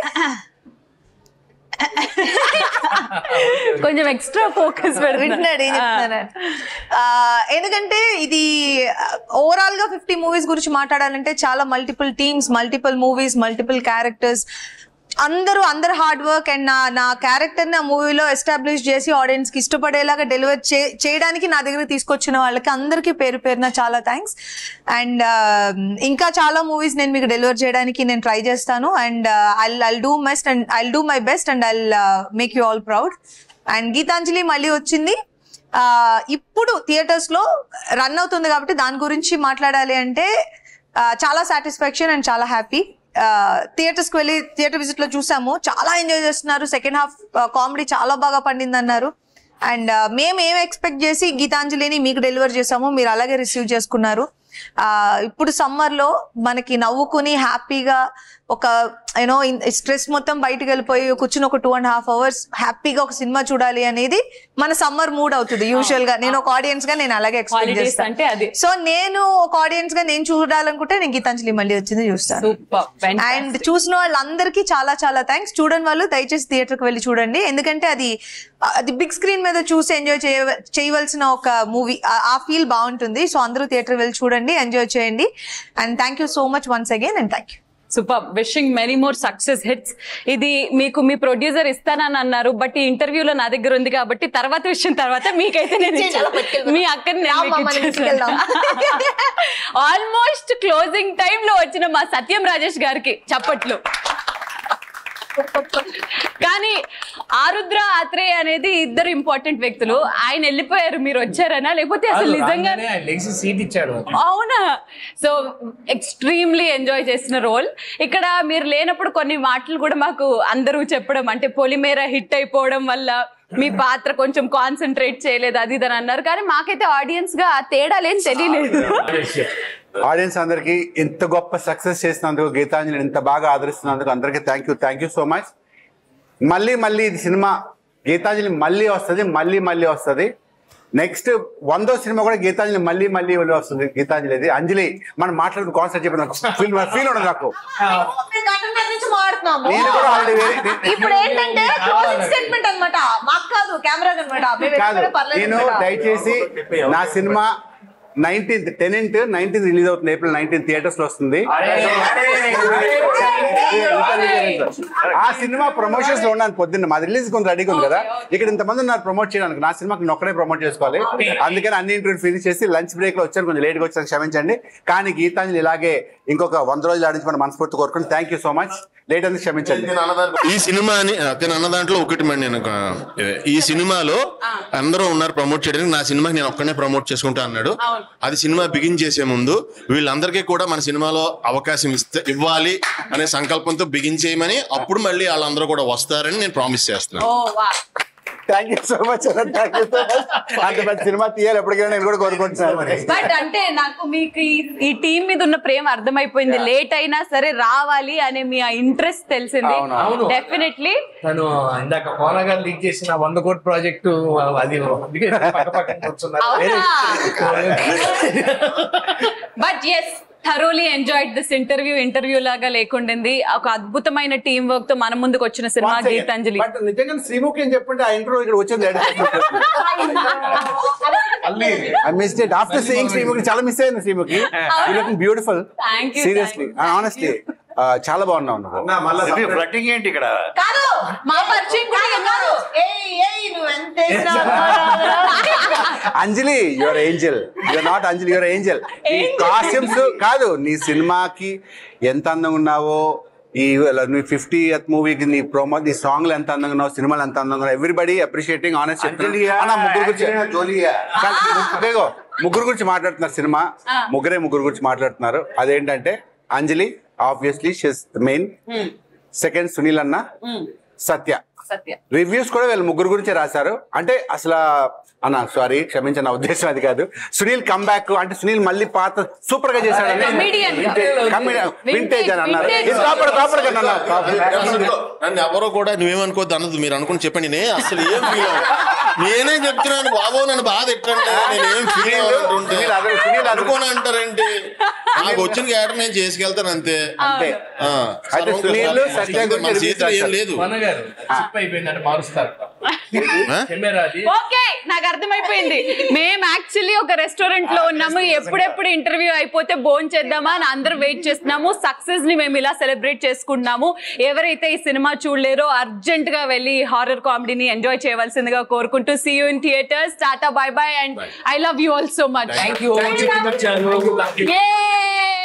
కొంచెం ఎక్స్ట్రా ఫోకస్ వింటున్నాడు ఏం చెప్తున్నాను ఆ, ఎందుకంటే ఇది ఓవరాల్ గా ఫిఫ్టీ మూవీస్ గురించి మాట్లాడాలంటే చాలా multiple teams multiple movies multiple characters అందరూ అందరు హార్డ్ వర్క్ అండ్ నా నా క్యారెక్టర్ ని ఆ మూవీలో ఎస్టాబ్లిష్ చేసి ఆడియన్స్ కి ఇష్టపడేలాగా డెలివర్ చేయడానికి నా దగ్గర తీసుకొచ్చిన వాళ్ళకి అందరికీ పేరు పేరున చాలా థ్యాంక్స్ అండ్ ఇంకా చాలా మూవీస్ నేను మీకు డెలివర్ చేయడానికి నేను ట్రై చేస్తాను and I I'll do best and I do my best and I make you all proud and Geetanjali మళ్ళీ వచ్చింది ఆ, ఇప్పుడు థియేటర్స్ లో రన్ అవుతుంది కాబట్టి దాని గురించి మాట్లాడాలి అంటే ఆ, చాలా సాటిస్ఫాక్షన్ అండ్ చాలా హ్యాపీ థియేటర్స్ కి వెళ్ళి థియేటర్ విజిట్ లో చూసాము చాలా ఎంజాయ్ చేస్తున్నారు సెకండ్ హాఫ్ కామెడీ చాలా బాగా పండింది అన్నారు అండ్ మేము ఏం ఎక్స్పెక్ట్ చేసి గీతాంజలిని మీకు డెలివర్ చేసాము మీరు అలాగే రిసీవ్ చేసుకున్నారు ఆ, ఇప్పుడు సమ్మర్ లో మనకి నవ్వుకుని హ్యాపీగా ఒక యూనో స్ట్రెస్ మొత్తం బయటకు వెళ్ళిపోయి కూర్చుని ఒక టూ అండ్ హాఫ్ అవర్స్ హ్యాపీగా ఒక సినిమా చూడాలి అనేది మన సమ్మర్ మూడ్ అవుతుంది యూజువల్ గా నేను ఒక ఆడియన్స్ గా నేను అలాగే ఎక్స్పెక్ట్ Holidays చేస్తాను అంటే అది. సో నేను ఒక ఆడియన్స్ గా నేను చూడాలనుకుంటే నేను గీతాంజలి మళ్ళీ వచ్చింది చూస్తాను సూపర్ అండ్ చూసిన వాళ్ళందరికీ చాలా చాలా థ్యాంక్స్ చూడని వాళ్ళు దయచేసి థియేటర్ కి వెళ్ళి చూడండి ఎందుకంటే అది అది బిగ్ స్క్రీన్ మీద చూసి ఎంజాయ్ చేయవలసిన ఒక మూవీ ఆ ఫీల్ బాగుంటుంది సో అందరూ థియేటర్ వెళ్ళి చూడండి ఎంజాయ్ చేయండి and thank you so much once again and thank you super wishing many more success hits ఇది మీకు మీ ప్రొడ్యూసర్ ఇస్తానని అన్నారు బట్ ఈ ఇంటర్వ్యూలో నా దగ్గర ఉంది కాబట్టి తర్వాత విషయం తర్వాత మీకైతే నేను ఇచ్చాను. మీ అక్కని ఆల్మోస్ట్ క్లోజింగ్ టైం లో వచ్చిన మా సత్యం రాజేష్ గారికి చప్పట్లు కానీ ఆరుద్ర ఆత్రేయ అనేది ఇద్దరు ఇంపార్టెంట్ వ్యక్తులు ఆయన వెళ్ళిపోయారు మీరు వచ్చారనా లేకపోతే అసలు నిజంగా లెగ్సి సీట్ ఇచ్చాడు అవునా సో ఎక్స్ట్రీమ్లీ ఎంజాయ్ చేసిన రోల్ ఇక్కడ మీరు లేనప్పుడు కొన్ని మాటలు కూడా మాకు అందరూ చెప్పడం అంటే పొలిమేర హిట్ అయిపోవడం వల్ల మీ పాత్ర కొంచెం కాన్సన్ట్రేట్ చేయలేదు అది ఇది అని అన్నారు కానీ మాకైతే ఆడియన్స్ గా ఆ తేడాలేం తెలియలేదు ఆడియన్స్ అందరికి ఇంత గొప్ప సక్సెస్ చేసినందుకు గీతాంజలి ఇంత బాగా ఆదరిస్తున్నందుకు అందరికీ thank you thank you so much మళ్ళీ మళ్ళీ ఇది సినిమా గీతాంజలి మళ్ళీ వస్తుంది మళ్ళీ మళ్ళీ వస్తుంది నెక్స్ట్ వందో సినిమా కూడా గీతాంజలి మళ్ళీ మళ్ళీ మళ్ళీ వస్తుంది గీతాంజలి అది అంజలి మనం మాట్లాడుతూ కాన్సర్ట్ చెప్పి నాకు ఫీల్ ఫీల్ ఉండదు నాకు నేను కూడా already వేరే- ఇప్పుడు ఏంటంటే క్లోజింగ్ స్టేట్మెంట్ అనమాట మాకు కాదు కెమెరా అనమాట కాదు నేను దయచేసి నా cinema nineteenth Tenant nineteenth release అవుతుంది ఏప్రిల్ నైన్టీన్త్ థియేటర్స్ లో వస్తుంది ఆ సినిమా ప్రమోషన్స్ లో ఉన్నాను పొద్దున్న మాది రిలీజ్ కొంత రెడీగా ఉంది కదా ఇక్కడ ఇంతమంది ఉన్నారు ప్రమోట్ చేయడానికి నా సినిమాకి నేను ఒక్కడే ప్రమోట్ చేసుకోవాలి అందుకని అన్ని ఇంటర్వ్యూ ఫినిష్ చేసి లంచ్ బ్రేక్ లో వచ్చాను కొంచెం లేట్ గా వచ్చాను క్షమించండి కానీ గీతాంజలి ఇలాగే ఇంకొక వంద రోజులు ఆడించమని మనస్ఫూర్తి కోరుకుని thank you so much late అందుకు క్షమించండి ఈ సినిమాని తిన అన్న దాంట్లో ఒకటి మరి నేను ఒక- ఈ సినిమాలో అందరూ ఉన్నారు ప్రమోట్ చేయడానికి నా సినిమాకి నేను ఒక్కనే ప్రమోట్ చేసుకుంటా అన్నాడు అది సినిమా బిగిన్ చేసే ముందు వీళ్ళందరికీ కూడా మన సినిమాలో అవకాశం ఇస్తే ఇవ్వాలి అనే సంకల్పంతో బిగిన్ చేయమని అప్పుడు మళ్ళీ వాళ్ళందరూ కూడా వస్తారని నేను ప్రామిస్ చేస్తున్నాను oh wow thank you so much thank you so much అంత పెద్ద సినిమా తీయాలి ఎప్పటికైనా నేను కూడా కోరుకుంటున్నాను బట్ అంటే నాకు మీకు ఈ- ఈ టీం మీద ఉన్న ప్రేమ అర్థమైపోయింది లేట్ అయినా సరే రావాలి అనే మీ ఇంట్రెస్ట్ తెలిసింది అవును, అవును. డెఫినెట్లీ తను ఇందాక కోన గారు లీక్ చేసిన వంద కోటి ప్రాజెక్టు అది అందుకే పక్క పక్కన కూర్చున్నారు but yes thoroughly enjoyed this interview interview లాగా లేకుండింది ఒక అద్భుతమైన టీం వర్క్ తో మన ముందుకు వచ్చిన సినిమా గీతాంజలి బట్ నిజంగా శ్రీముఖి అని చెప్పంటే ఆ ఇంటర్వ్యూ ఇక్కడ వచ్చేది I miss it after seeing Sreemukhi చాలా మిస్ అయింది Sreemukhi you looking beautiful Thank you, seriously honestly చాలా బాగున్నావు నువ్వు ఫ్లట్టింగ్ ఏంటి ఇక్కడ కాదు మా పరిచయం కూడా ఎన్నారు Anjali you're angel you're not Anjali you're angel ఈ కాస్ట్యూమ్స్ కాదు నీ సినిమాకి ఎంత అందంగా ఉన్నావో ఈ నీ ఫిఫ్టీ మూవీకి నీ ప్రోమో నీ సాంగ్లు ఎంత అందంగా ఉన్నావు సినిమాలు ఎంత అందంగా ఉన్నావు ఎవ్రీబడి అప్రిషియేటింగ్ ఆనెస్ట్ అంజలియా, ముగ్గురు గురించి యాక్చువల్గా జోలియా? కాదు, ఇదిగో, ముగ్గురు గురించి మాట్లాడుతున్నారు సినిమా ముగ్గురే ముగ్గురు గురించి మాట్లాడుతున్నారు అదేంటంటే Anjali obviously she's main second Sunil అన్న సత్య సత్య రివ్యూస్ కూడా వీళ్ళు ముగ్గురు గురించి రాశారు అంటే అసలు అన్న సారీ క్షమించిన ఉద్దేశం అది కాదు సునీల్ కమ్బ్యాక్ అంటే సునీల్ మళ్ళీ పాత సూపర్ గా చేశాడని Comedian. వింటేజ్ అని అన్నారు Vintage. ఇది కాపాడు కాపాడు కన్నా అన్నారు. కాపాడు. నన్ను ఎవరో కూడా నువ్వేమనుకోవద్దు అన్నది మీరు అనుకుని చెప్పండి నేను అసలు ఏం ఫీల్ నేనే చెప్తున్నాను బాబు నన్ను బాధ ఎట్టండి నేను ఏం ఫీల్ అవ్వాలంటుంటే సునీల్ అదే, సునీల్ అదే. అనుకోని అంటారంటే నాకు వచ్చిన క్యాటర్ నేను చేసుకెళ్తాను అంతే అంతే ఆ, అయితే సర్వం సునీల్ కోసం. సత్య మన గురించి చేతిలో ఏం రాశారు. లేదు కోన గారు చిప్ అయిపోయిందంటే మారుస్తారు ఆ? కెమెరాది ఓకే నాకు అర్థమైపోయింది మేము యాక్చువల్లీ ఒక రెస్టారెంట్ లో ఉన్నాము ఎప్పుడెప్పుడు ఇంటర్వ్యూ అయిపోతే బోన్ చేద్దామా అని అందరూ వెయిట్ చేస్తున్నాము సక్సెస్ ని మేము ఇలా సెలబ్రేట్ చేసుకుంటున్నాము ఎవరైతే ఈ సినిమా చూడలేరో అర్జెంట్ గా వెళ్ళి హారర్ కామెడీని ఎంజాయ్ చేయవలసిందిగా కోరుకుంటూ see you in theatres tata bye bye and I love you all so much thank you వచ్చారు Yay!